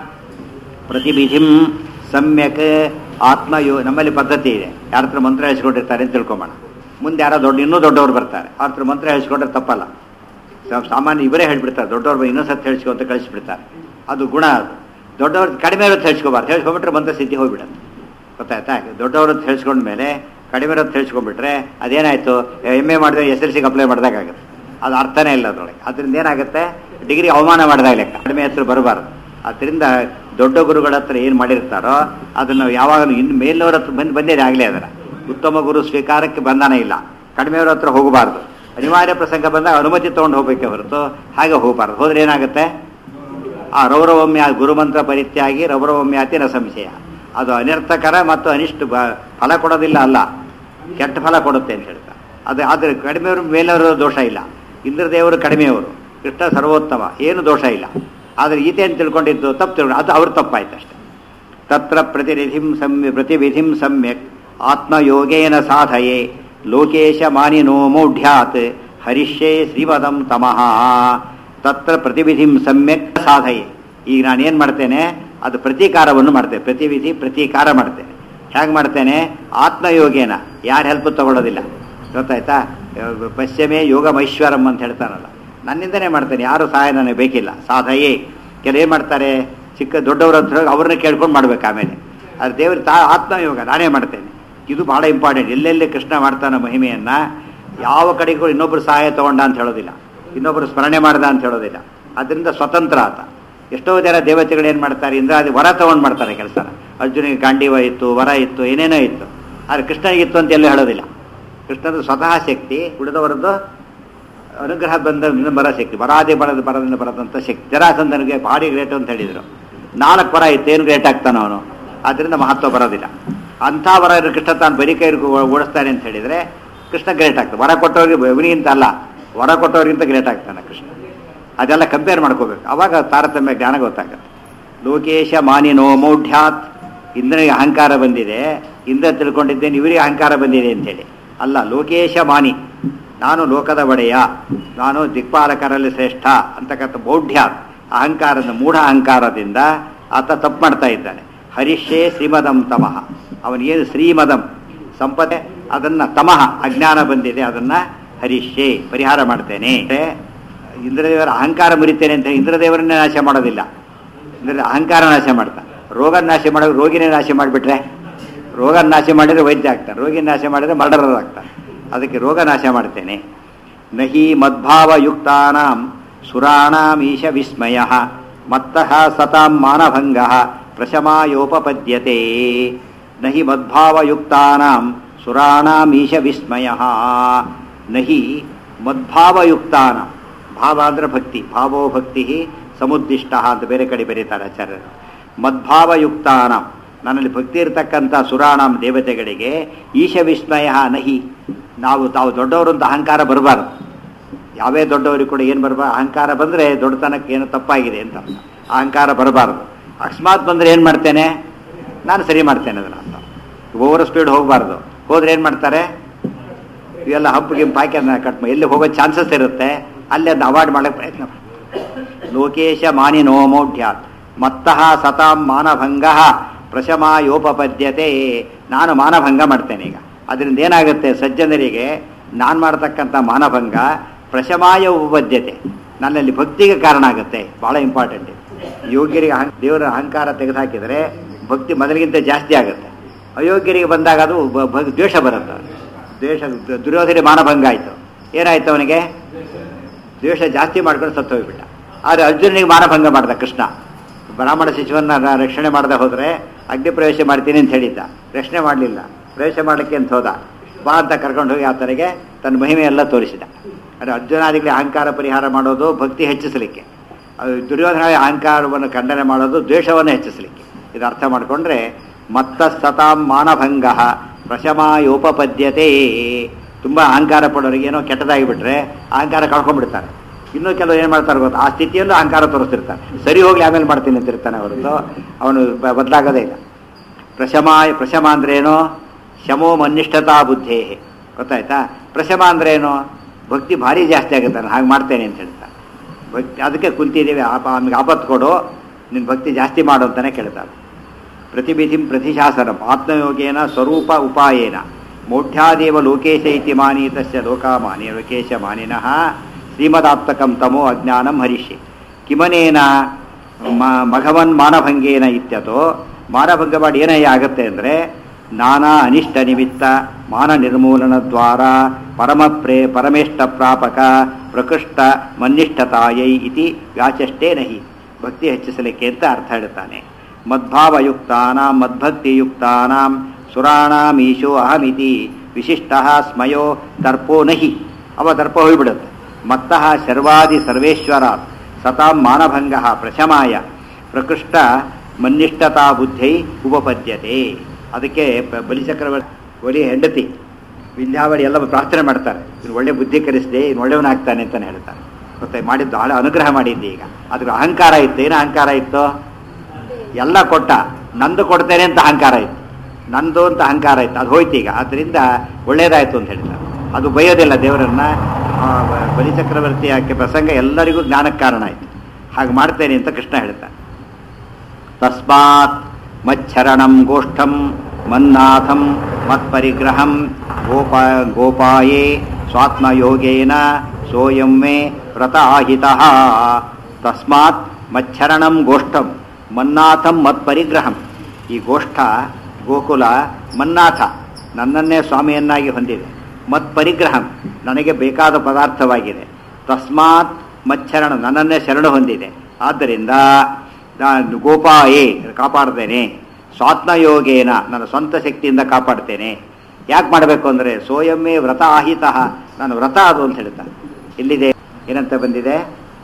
ಪ್ರತಿವಿಧಿಂ ಸಮ್ಯಕ್ ಆತ್ಮಯೋ ನಮ್ಮಲ್ಲಿ ಪದ್ಧತಿ ಇದೆ ಯಾರ ಹತ್ರ ಮಂತ್ರ ಹೇಳಿಸ್ಕೊಂಡಿರ್ತಾರೆ ಅಂತ ತಿಳ್ಕೊಂಬೋಣ ಮುಂದೆ ಯಾರೋ ದೊಡ್ಡ ಇನ್ನೂ ದೊಡ್ಡವ್ರು ಬರ್ತಾರೆ ಅವ್ರ ಹತ್ರ ಮಂತ್ರ ಹೇಳಿಸ್ಕೊಂಡ್ರೆ ತಪ್ಪಲ್ಲ ಸಾ- ಸಾಮಾನ್ಯ ಇವರೇ ಹೇಳ್ಬಿಡ್ತಾರೆ ದೊಡ್ಡವ್ರು ಇನ್ನೊಂದು ಸತ್ತು ಹೇಳಿಸ್ಕೊ ಅಂತ ಕಳಿಸ್ಬಿಡ್ತಾರೆ ಅದು ಗುಣ ಅದು ದೊಡ್ಡವ್ರು ಕಡಿಮೆ ಇರೋದು ಹೇಳ್ಸ್ಕೊಬಾರ್ದು ಹೇಳ್ಸ್ಕೊಂಡ್ಬಿಟ್ರೆ ಮಂತ್ರ ಸಿದ್ಧಿ ಹೋಗ್ಬಿಡುತ್ತೆ ಗೊತ್ತಾಯ್ತಾ ದೊಡ್ಡವ್ರು ಹೇಳಿಸ್ಕೊಂಡ್ಮೇಲೆ ಕಡಿಮೆ ಇರೋದು ಹೇಳಿಸ್ಕೊಂಡ್ಬಿಟ್ರೆ ಅದೇನಾಯ್ತು ಎಮ್ ಎ ಮಾಡಿದ್ರೆ ಎಸ್ ಎಲ್ ಸಿಗೆ ಅಪ್ಲೈ ಮಾಡಿದಾಗುತ್ತೆ ಅದು ಅರ್ಥನೇ ಇಲ್ಲ ಅದರೊಳಗೆ ಅದರಿಂದ ಏನಾಗುತ್ತೆ ಡಿಗ್ರಿ ಅವಮಾನ ಮಾಡಿದಾಗ ಲೆಕ್ಕ ಕಡಿಮೆ ಹೆಸರು ಬರಬಾರ್ದು ಅದರಿಂದ ದೊಡ್ಡ ಗುರುಗಳ ಹತ್ರ ಏನು ಮಾಡಿರ್ತಾರೋ ಅದನ್ನು ಯಾವಾಗಲೂ ಇನ್ನು ಮೇಲಿನವ್ರ ಹತ್ರ ಬಂದು ಬಂದಿದೆ ಆಗಲೇ ಅದರ ಉತ್ತಮ ಗುರು ಸ್ವೀಕಾರಕ್ಕೆ ಬಂಧನ ಇಲ್ಲ ಕಡಿಮೆಯವ್ರ ಹತ್ರ ಹೋಗಬಾರ್ದು ಅನಿವಾರ್ಯ ಪ್ರಸಂಗ ಬಂದಾಗ ಅನುಮತಿ ತೊಗೊಂಡು ಹೋಗಬೇಕೆ ಹೊರತು ಹಾಗೆ ಹೋಗಬಾರ್ದು ಹೋದ್ರೆ ಏನಾಗುತ್ತೆ ಆ ರೌರವಮ್ಯ ಗುರುಮಂತ್ರ ಪರಿತ್ಯಾಗಿ ರೌರವಮ್ಯಾತಿ ನ ಸಂಶಯ ಅದು ಅನರ್ಥಕರ ಮತ್ತು ಅನಿಷ್ಟ ಬ- ಫಲ ಕೊಡೋದಿಲ್ಲ ಅಲ್ಲ ಕೆಟ್ಟ ಫಲ ಕೊಡುತ್ತೆ ಅಂತ ಹೇಳ್ತಾರೆ ಅದು ಆದರೆ ಕಡಿಮೆಯವರು ಮೇಲವರು ದೋಷ ಇಲ್ಲ ಇಂದ್ರದೇವರು ಕಡಿಮೆಯವರು ಕೃಷ್ಣ ಸರ್ವೋತ್ತಮ ಏನು ದೋಷ ಇಲ್ಲ ಆದರೆ ಈತೆ ಅಂತ ತಿಳ್ಕೊಂಡಿದ್ದು ತಪ್ಪು ತಿಳ್ಕೊಂಡು ಅದು ಅವ್ರ ತಪ್ಪಾಯ್ತು ಅಷ್ಟೆ ತತ್ರ ಪ್ರತಿನಿಧಿಂ ಸಮ್ಯ ಪ್ರತಿವಿಧಿಂ ಸಮ್ಯಕ್ ಆತ್ಮಯೋಗೇನ ಸಾಧಯೇ ಲೋಕೇಶ ಮಾನಿನೋ ಮೌಢ್ಯಾತ್ ಹರಿಷ್ಯೇ ಶ್ರೀಮದಂ ತಮಃ ತತ್ರ ಪ್ರತಿವಿಧಿಂ ಸಮ್ಯಕ್ ಸಾಧಯೇ ಈಗ ನಾನು ಏನು ಮಾಡ್ತೇನೆ ಅದು ಪ್ರತೀಕಾರವನ್ನು ಮಾಡ್ತೇನೆ ಪ್ರತಿವಿಧಿ ಪ್ರತೀಕಾರ ಮಾಡ್ತೇನೆ ಹೇಗೆ ಮಾಡ್ತೇನೆ ಆತ್ಮಯೋಗೇನ ಯಾರ ಹೆಲ್ಪ್ ತಗೊಳ್ಳೋದಿಲ್ಲ ಗೊತ್ತಾಯ್ತಾ ಪಶ್ಚಿಮೇ ಯೋಗ ಮೈಶ್ವರಂ ಅಂತ ಹೇಳ್ತಾರಲ್ಲ ನನ್ನಿಂದನೇ ಮಾಡ್ತೇನೆ ಯಾರು ಸಹಾಯ ನನಗೆ ಬೇಕಿಲ್ಲ ಸಾಧಯೇ ಕೆಲವು ಏನು ಮಾಡ್ತಾರೆ ಚಿಕ್ಕ ದೊಡ್ಡವ್ರ ಹತ್ರ ಹೋಗಿ ಅವ್ರನ್ನ ಕೇಳ್ಕೊಂಡು ಮಾಡ್ಬೇಕು ಆಮೇಲೆ ಅದು ದೇವ್ರ ತಾ ಆತ್ಮಯೋಗ ನಾನೇ ಮಾಡ್ತೇನೆ ಇದು ಬಹಳ ಇಂಪಾರ್ಟೆಂಟ್ ಎಲ್ಲೆಲ್ಲಿ ಕೃಷ್ಣ ಮಾಡ್ತಾನ ಮಹಿಮೆಯನ್ನ ಯಾವ ಕಡೆಗೂ ಇನ್ನೊಬ್ಬರು ಸಹಾಯ ತಗೊಂಡ ಅಂತ ಹೇಳೋದಿಲ್ಲ ಇನ್ನೊಬ್ಬರು ಸ್ಮರಣೆ ಮಾಡ್ದ ಅಂತ ಹೇಳೋದಿಲ್ಲ ಅದರಿಂದ ಸ್ವತಂತ್ರ ಆತ ಎಷ್ಟೋ ಜನ ದೇವತೆಗಳು ಏನು ಮಾಡ್ತಾರೆ ಇಂದ್ರಾದಿ ವರ ತಗೊಂಡು ಮಾಡ್ತಾರೆ ಕೆಲಸನ ಅರ್ಜುನಿಗೆ ಗಾಂಡೀವ ಇತ್ತು ವರ ಇತ್ತು ಏನೇನೋ ಇತ್ತು ಆದರೆ ಕೃಷ್ಣನಿಗಿತ್ತು ಅಂತ ಎಲ್ಲೂ ಹೇಳೋದಿಲ್ಲ ಕೃಷ್ಣದ ಸ್ವತಃ ಶಕ್ತಿ ಉಳಿದವರದ್ದು ಅನುಗ್ರಹ ಬಂದ ಬರೋ ಶಕ್ತಿ ಬರಾದೆ ಬರದ ಬರದಿಂದ ಬರದಂಥ ಶಕ್ತಿ ಜರಾಸಂಧನಿಗೆ ಭಾರಿ ಗ್ರೇಟ್ ಅಂತ ಹೇಳಿದರು ನಾಲ್ಕು ವರ ಇತ್ತು ಏನು ಗ್ರೇಟ್ ಆಗ್ತಾನೆ ಅವನು ಆದ್ದರಿಂದ ಮಹತ್ವ ಬರೋದಿಲ್ಲ ಅಂಥ ವರ ಇರೋ ಕೃಷ್ಣ ತಾನು ಬರೀ ಕೈ ಓಡಿಸ್ತಾನೆ ಅಂತ ಹೇಳಿದರೆ ಕೃಷ್ಣ ಗ್ರೇಟ್ ಆಗ್ತದೆ ವರ ಕೊಟ್ಟವ್ರಿಗೆ ಇವನಿಗಿಂತ ಅಲ್ಲ ವರ ಕೊಟ್ಟವ್ರಿಗಿಂತ ಗ್ರೇಟ್ ಆಗ್ತಾನೆ ಕೃಷ್ಣ ಅದೆಲ್ಲ ಕಂಪೇರ್ ಮಾಡ್ಕೋಬೇಕು ಅವಾಗ ತಾರತಮ್ಯ ಜ್ಞಾನ ಗೊತ್ತಾಗುತ್ತೆ ಲೋಕೇಶ ಮಾನಿನೋ ಮೌಢ್ಯಾತ್ ಇಂದ್ರನಿಗೆ ಅಹಂಕಾರ ಬಂದಿದೆ ಇಂದ್ರ ತಿಳ್ಕೊಂಡಿದ್ದೇನೆ ಇವರಿಗೆ ಅಹಂಕಾರ ಬಂದಿದೆ ಅಂತೇಳಿ ಅಲ್ಲ ಲೋಕೇಶ ಮಾನಿ ನಾನು ಲೋಕದ ಒಡೆಯ ನಾನು ದಿಕ್ಪಾಲಕರಲ್ಲಿ ಶ್ರೇಷ್ಠ ಅಂತಕ್ಕಂಥ ಮೌಢ್ಯ ಅಹಂಕಾರದ ಮೂಢ ಅಹಂಕಾರದಿಂದ ಆತ ತಪ್ಪು ಮಾಡ್ತಾ ಇದ್ದಾನೆ ಹರಿಷೇ ಶ್ರೀಮದಂ ತಮಃ ಅವನಿಗೇನು ಶ್ರೀಮದಂ ಸಂಪದೆ ಅದನ್ನ ತಮಃ ಅಜ್ಞಾನ ಬಂದಿದೆ ಅದನ್ನ ಹರಿಷೇ ಪರಿಹಾರ ಮಾಡ್ತೇನೆ ಇಂದ್ರದೇವರ ಅಹಂಕಾರ ಮುರಿತೇನೆ ಅಂತ ಇಂದ್ರದೇವರನ್ನೇ ನಾಶ ಮಾಡೋದಿಲ್ಲ ಅಂದ್ರೆ ಅಹಂಕಾರ ನಾಶ ಮಾಡ್ತಾ ರೋಗ ನಾಶ ಮಾಡೋ ರೋಗಿನೇ ನಾಶ ಮಾಡಿಬಿಟ್ರೆ ರೋಗ ನಾಶ ಮಾಡಿದರೆ ವೈದ್ಯ ಆಗ್ತಾನೆ ರೋಗಿ ನಾಶ ಮಾಡಿದರೆ ಮರ್ಡರರ್ ಆಗ್ತಾನೆ ಅದಕ್ಕೆ ರೋಗ ನಾಶ ಮಾಡ್ತೇನೆ ನಹಿ ಮದ್ಭಾವಯುಕ್ತಾನಾಂ ಸುರಾಣಾಮೀಶ ವಿಸ್ಮಯ ಮತ್ತಃ ಸತಾಂ ಮಾನಭಂಗ ಪ್ರಶಮಾಯೋಪಪದ್ಯತೆ ನಹಿ ಮದ್ಭಾವಯುಕ್ತಾನಾಂ ಸುರಾಣಾಮೀಶ ವಿಸ್ಮಯ ನಹಿ ಮದ್ಭಾವಯುಕ್ತಾನಾಂ ಭಾವ ಅಂದ್ರೆ ಭಕ್ತಿ ಭಾವೋ ಭಕ್ತಿ ಸಮುದ್ದಿಷ್ಟ ಅಂತ ಬೇರೆ ಕಡೆ ಬರೀತಾರೆ ಆಚಾರ್ಯರು ಮದ್ಭಾವಯುಕ್ತಾನ ನನ್ನಲ್ಲಿ ಭಕ್ತಿ ಇರತಕ್ಕಂಥ ಸುರಾಣಂ ದೇವತೆಗಳಿಗೆ ಈಶ ವಿಸ್ಮಯ ನಹಿ ನಾವು ತಾವು ದೊಡ್ಡವರು ಅಂತ ಅಹಂಕಾರ ಬರಬಾರ್ದು ಯಾವೇ ದೊಡ್ಡವರಿಗೆ ಕೂಡ ಏನು ಬರಬಾರ್ದು ಅಹಂಕಾರ ಬಂದರೆ ದೊಡ್ಡತನಕ್ಕೆ ಏನು ತಪ್ಪಾಗಿದೆ ಅಂತ ಅರ್ಥ. ಅಹಂಕಾರ ಬರಬಾರ್ದು ಅಕಸ್ಮಾತ್ ಬಂದರೆ ಏನು ಮಾಡ್ತೇನೆ ನಾನು ಸರಿ ಮಾಡ್ತೇನೆ ಅದನ್ನು ಅಂತ ಓವರ್ ಸ್ಪೀಡ್ ಹೋಗಬಾರ್ದು ಹೋದ್ರೆ ಏನು ಮಾಡ್ತಾರೆ ಇವೆಲ್ಲ ಹಬ್ಬ ಗಿಂಪ್ ಹಾಕಿ ಅದನ್ನ ಕಟ್ ಮಾಡಿ ಎಲ್ಲಿ ಹೋಗೋ ಚಾನ್ಸಸ್ ಇರುತ್ತೆ ಅಲ್ಲಿ ಅದನ್ನ ಅವಾಯ್ಡ್ ಮಾಡೋಕ್ಕೆ ಪ್ರಯತ್ನ ಮಾಡಿ ಲೋಕೇಶ ಮಾನಿನೋ ಮೌಢ್ಯಾತ್ ಮತ್ತಃ ಸತಾಂ ಮಾನಭಂಗ ಪ್ರಶಮಾಯೋಪಪದ್ಯತೆ ನಾನು ಮಾನಭಂಗ ಮಾಡ್ತೇನೆ ಈಗ ಅದರಿಂದ ಏನಾಗುತ್ತೆ ಸಜ್ಜನರಿಗೆ ನಾನು ಮಾಡ್ತಕ್ಕಂಥ ಮಾನಭಂಗ ಪ್ರಶಮಾಯ ಉಪಪದ್ಯತೆ ನನ್ನಲ್ಲಿ ಭಕ್ತಿಗೆ ಕಾರಣ ಆಗುತ್ತೆ ಭಾಳ ಇಂಪಾರ್ಟೆಂಟ್ ಯೋಗ್ಯರಿಗೆ ಅಹಂ ದೇವರ ಅಹಂಕಾರ ತೆಗೆದುಹಾಕಿದರೆ ಭಕ್ತಿ ಮೊದಲಿಗಿಂತ ಜಾಸ್ತಿ ಆಗುತ್ತೆ ಅಯೋಗ್ಯರಿಗೆ ಬಂದಾಗ ಅದು ಬ- ಭ- ದ್ವೇಷ ಬರುತ್ತೆ ದ್ವೇಷ ದುರ್ಯೋಧನೆ ಮಾನಭಂಗ ಆಯಿತು ಏನಾಯ್ತು ಅವನಿಗೆ ದ್ವೇಷ ಜಾಸ್ತಿ ಮಾಡ್ಕೊಂಡು ಸತ್ತು ಹೋಗ್ಬಿಟ್ಟ ಆದರೆ ಅರ್ಜುನನಿಗೆ ಮಾನಭಂಗ ಮಾಡ್ದ ಕೃಷ್ಣ ಬ್ರಾಹ್ಮಣ ಶಿಶುವನ್ನ ರ- ರಕ್ಷಣೆ ಮಾಡದೆ ಹೋದರೆ ಅಗ್ನಿ ಪ್ರವೇಶ ಮಾಡ್ತೀನಿ ಅಂತ ಹೇಳಿದ್ದ ರಕ್ಷಣೆ ಮಾಡಲಿಲ್ಲ ಪ್ರವೇಶ ಮಾಡಲಿಕ್ಕೆ ಅಂತ ಹೋದ ಬಾ ಅಂತ ಕರ್ಕೊಂಡು ಹೋಗಿ ಆತನಿಗೆ ತನ್ನ ಮಹಿಮೆ ಎಲ್ಲ ತೋರಿಸಿದ ಅಂದರೆ ಅರ್ಜುನಾದಿಗಳಿಗೆ ಅಹಂಕಾರ ಪರಿಹಾರ ಮಾಡೋದು ಭಕ್ತಿ ಹೆಚ್ಚಿಸಲಿಕ್ಕೆ ಅದು ದುರ್ಯೋಧನ ಅಹಂಕಾರವನ್ನು ಖಂಡನೆ ಮಾಡೋದು ದ್ವೇಷವನ್ನು ಹೆಚ್ಚಿಸಲಿಕ್ಕೆ ಇದು ಅರ್ಥ ಮಾಡಿಕೊಂಡ್ರೆ ಮತ್ತ ಸತಾಂ ಮಾನಭಂಗ ಪ್ರಶಮಾಯೋಪಪದ್ಯತೆ ತುಂಬ ಅಹಂಕಾರ ಪಡೋರಿಗೆ ಏನೋ ಕೆಟ್ಟದಾಗಿ ಬಿಟ್ರೆ ಅಹಂಕಾರ ಕಳ್ಕೊಂಡ್ಬಿಡ್ತಾರೆ ಇನ್ನೂ ಕೆಲವರು ಏನು ಮಾಡ್ತಾರೆ ಗೊತ್ತಾ ಆ ಸ್ಥಿತಿಯಲ್ಲೂ ಅಹಂಕಾರ ತೋರಿಸ್ತಿರ್ತಾನೆ ಸರಿ ಹೋಗ್ಲಿ ಆಮೇಲೆ ಮಾಡ್ತೀನಿ ಅಂತಿರ್ತಾನೆ ಹೊರತು ಅವನು ಬ- ಬದಲಾಗೋದೇ ಇಲ್ಲ ಪ್ರಶಮ ಪ್ರಶಮ ಅಂದ್ರೆ ಏನು ಶಮೋ ಮನ್ನಿಷ್ಠತಾ ಬುದ್ಧೇ ಗೊತ್ತಾಯ್ತಾ ಪ್ರಶಮ ಅಂದ್ರೆ ಏನು ಭಕ್ತಿ ಭಾರಿ ಜಾಸ್ತಿ ಆಗುತ್ತೆ ನಾನು ಹಾಗೆ ಮಾಡ್ತೇನೆ ಅಂತ ಹೇಳ್ತಾನೆ ಭಕ್ತಿ ಅದಕ್ಕೆ ಕುಂತಿದ್ದೀವಿ ಆಪ ಆಮೇಲೆ ಆಪತ್ತು ಕೊಡು ನಿನ್ನ ಭಕ್ತಿ ಜಾಸ್ತಿ ಮಾಡು ಅಂತಾನೆ ಕೇಳ್ತಾರೆ ಪ್ರತಿಬಿಧಿಂ ಪ್ರತಿಶಾಸನಂ ಆತ್ಮಯೋಗೇನ ಸ್ವರೂಪ ಉಪಾಯೇನ ಮೌಢ್ಯಾದೇವ ಲೋಕೇಶ ಇತಿ ಮಾನೀತಸ್ಯ ಲೋಕಾಮಾನಿ ಲೋಕೇಶ ಮಾನಿನಃ ಶ್ರೀಮದಾಪ್ತಕಂ ತಮೋ ಅಜ್ಞಾನಂ ಹರಿಷ್ಯೆ ಕಿಮನೇನ ಮ- ಮಘವನ್ ಮಾನಭಂಗೇನ ಇತ್ಯತೋ ಮಾನಭಂಗ ಮಾಡಿ ಏನಯ್ಯ ಆಗುತ್ತೆ ಅಂದರೆ ನಾನಾ ಅನಿಷ್ಟ ನಿಮಿತ್ತ ಮಾನ ನಿರ್ಮೂಲನ ದ್ವಾರ ಪರಮ ಪ್ರೇ ಪರಮೇಷ್ಟ ಪ್ರಾಪಕ ಪ್ರಕೃಷ್ಟ ಮನ್ನಿಷ್ಠತಾಯೈ ಇತಿ ವ್ಯಾಚಷ್ಟೇ ನಹಿ ಭಕ್ತಿ ಹೆಚ್ಚಿಸಲಿಕ್ಕೆ ಅಂತ ಅರ್ಥ ಹೇಳ್ತಾನೆ ಮದ್ಭಾವಯುಕ್ತಾನಾಂ ಮದ್ಭಕ್ತಿಯುಕ್ತಾನಾಂ ಸುರಾಣಾಮೀಶೋ ಅಹಮಿತಿ ವಿಶಿಷ್ಟ ಸ್ಮಯೋ ದರ್ಪೋ ನಹಿ ಅವ ದರ್ಪ ಹೋಗ್ಬಿಡುತ್ತೆ ಮತ್ತಃ ಶರ್ವಾದಿ ಸರ್ವೇಶ್ವರ ಸತಾಂ ಮಾನಭಂಗ ಪ್ರಶಮಾಯ ಪ್ರಕೃಷ್ಟ ಮನ್ನಿಷ್ಠತಾ ಬುದ್ಧೈ ಉಪಪದ್ಯತೆ ಅದಕ್ಕೆ ಬ- ಬಲಿಚಕ್ರವರ್ತಿ ಒಲಿ ಹೆಂಡತಿ ವಿಂಧ್ಯಾವಳಿ ಎಲ್ಲ ಪ್ರಾರ್ಥನೆ ಮಾಡ್ತಾರೆ ಇನ್ನು ಒಳ್ಳೆ ಬುದ್ಧಿ ಕಲಿಸಿದೆ ಇನ್ನು ಒಳ್ಳೆಯವನಾಗ್ತಾನೆ ಅಂತಾನೆ ಹೇಳ್ತಾರೆ ಮತ್ತೆ ಮಾಡಿದ್ದು ಬಹಳ ಅನುಗ್ರಹ ಮಾಡಿದ್ದೆ ಈಗ ಅದಕ್ಕೆ ಅಹಂಕಾರ ಇತ್ತು ಏನು ಅಹಂಕಾರ ಇತ್ತು ಎಲ್ಲ ಕೊಟ್ಟ ನಂದು ಕೊಡ್ತೇನೆ ಅಂತ ಅಹಂಕಾರ ಇತ್ತು ನಂದು ಅಂತ ಅಹಂಕಾರ ಇತ್ತು ಅದು ಹೋಯ್ತು ಈಗ ಅದರಿಂದ ಒಳ್ಳೇದಾಯ್ತು ಅಂತ ಹೇಳ್ತಾರೆ ಅದು ಬೈಯೋದಿಲ್ಲ ದೇವರನ್ನ ಆ, ಬ- ಬಲಿಚಕ್ರವರ್ತಿ ಆಕೆ ಪ್ರಸಂಗ ಎಲ್ಲರಿಗೂ ಜ್ಞಾನಕ್ಕೆ ಕಾರಣ ಆಯ್ತು ಹಾಗೆ ಮಾಡ್ತೇನೆ ಅಂತ ಕೃಷ್ಣ ಹೇಳ್ತಾನೆ ತಸ್ಮಾತ್ ಮಚ್ಚರಣಂ ಗೋಷ್ಠಂ ಮನ್ನಾಥಂ ಮತ್ಪರಿಗ್ರಹಂ ಗೋಪ ಗೋಪಾಯೇ ಸ್ವಾತ್ಮಯೋಗೇನ ಸೋಯಂ ಮೇ ವ್ರತ ಆಹಿತಃ ತಸ್ಮಾತ್ ಮಚ್ಚರಣಂ ಗೋಷ್ಠಂ ಮನ್ನಾಥಂ ಮತ್ಪರಿಗ್ರಹಂ ಈ ಗೋಷ್ಠ ಗೋಕುಲ ಮನ್ನಾಥ ನನ್ನನ್ನೇ ಸ್ವಾಮಿಯನ್ನಾಗಿ ಹೊಂದಿದೆ ಮತ್ಪರಿಗ್ರಹಂ ನನಗೆ ಬೇಕಾದ ಪದಾರ್ಥವಾಗಿದೆ ತಸ್ಮಾತ್ ಮಚ್ಚರಣ ನನ್ನನ್ನೇ ಶರಣ ಹೊಂದಿದೆ ಆದ್ದರಿಂದ ನಾನು ಗೋಪಾಯೇ ಕಾಪಾಡ್ತೇನೆ ಸ್ವಾತ್ಮಯೋಗೇನ ನನ್ನ ಸ್ವಂತ ಶಕ್ತಿಯಿಂದ ಕಾಪಾಡ್ತೇನೆ ಯಾಕೆ ಮಾಡಬೇಕು ಅಂದರೆ ಸೋಯಮ್ಮೇ ವ್ರತ ಆಹಿತ ನಾನು ವ್ರತ ಅದು ಅಂತ ಹೇಳ್ತಾನೆ ಎಲ್ಲಿದೆ ಏನಂತ ಬಂದಿದೆ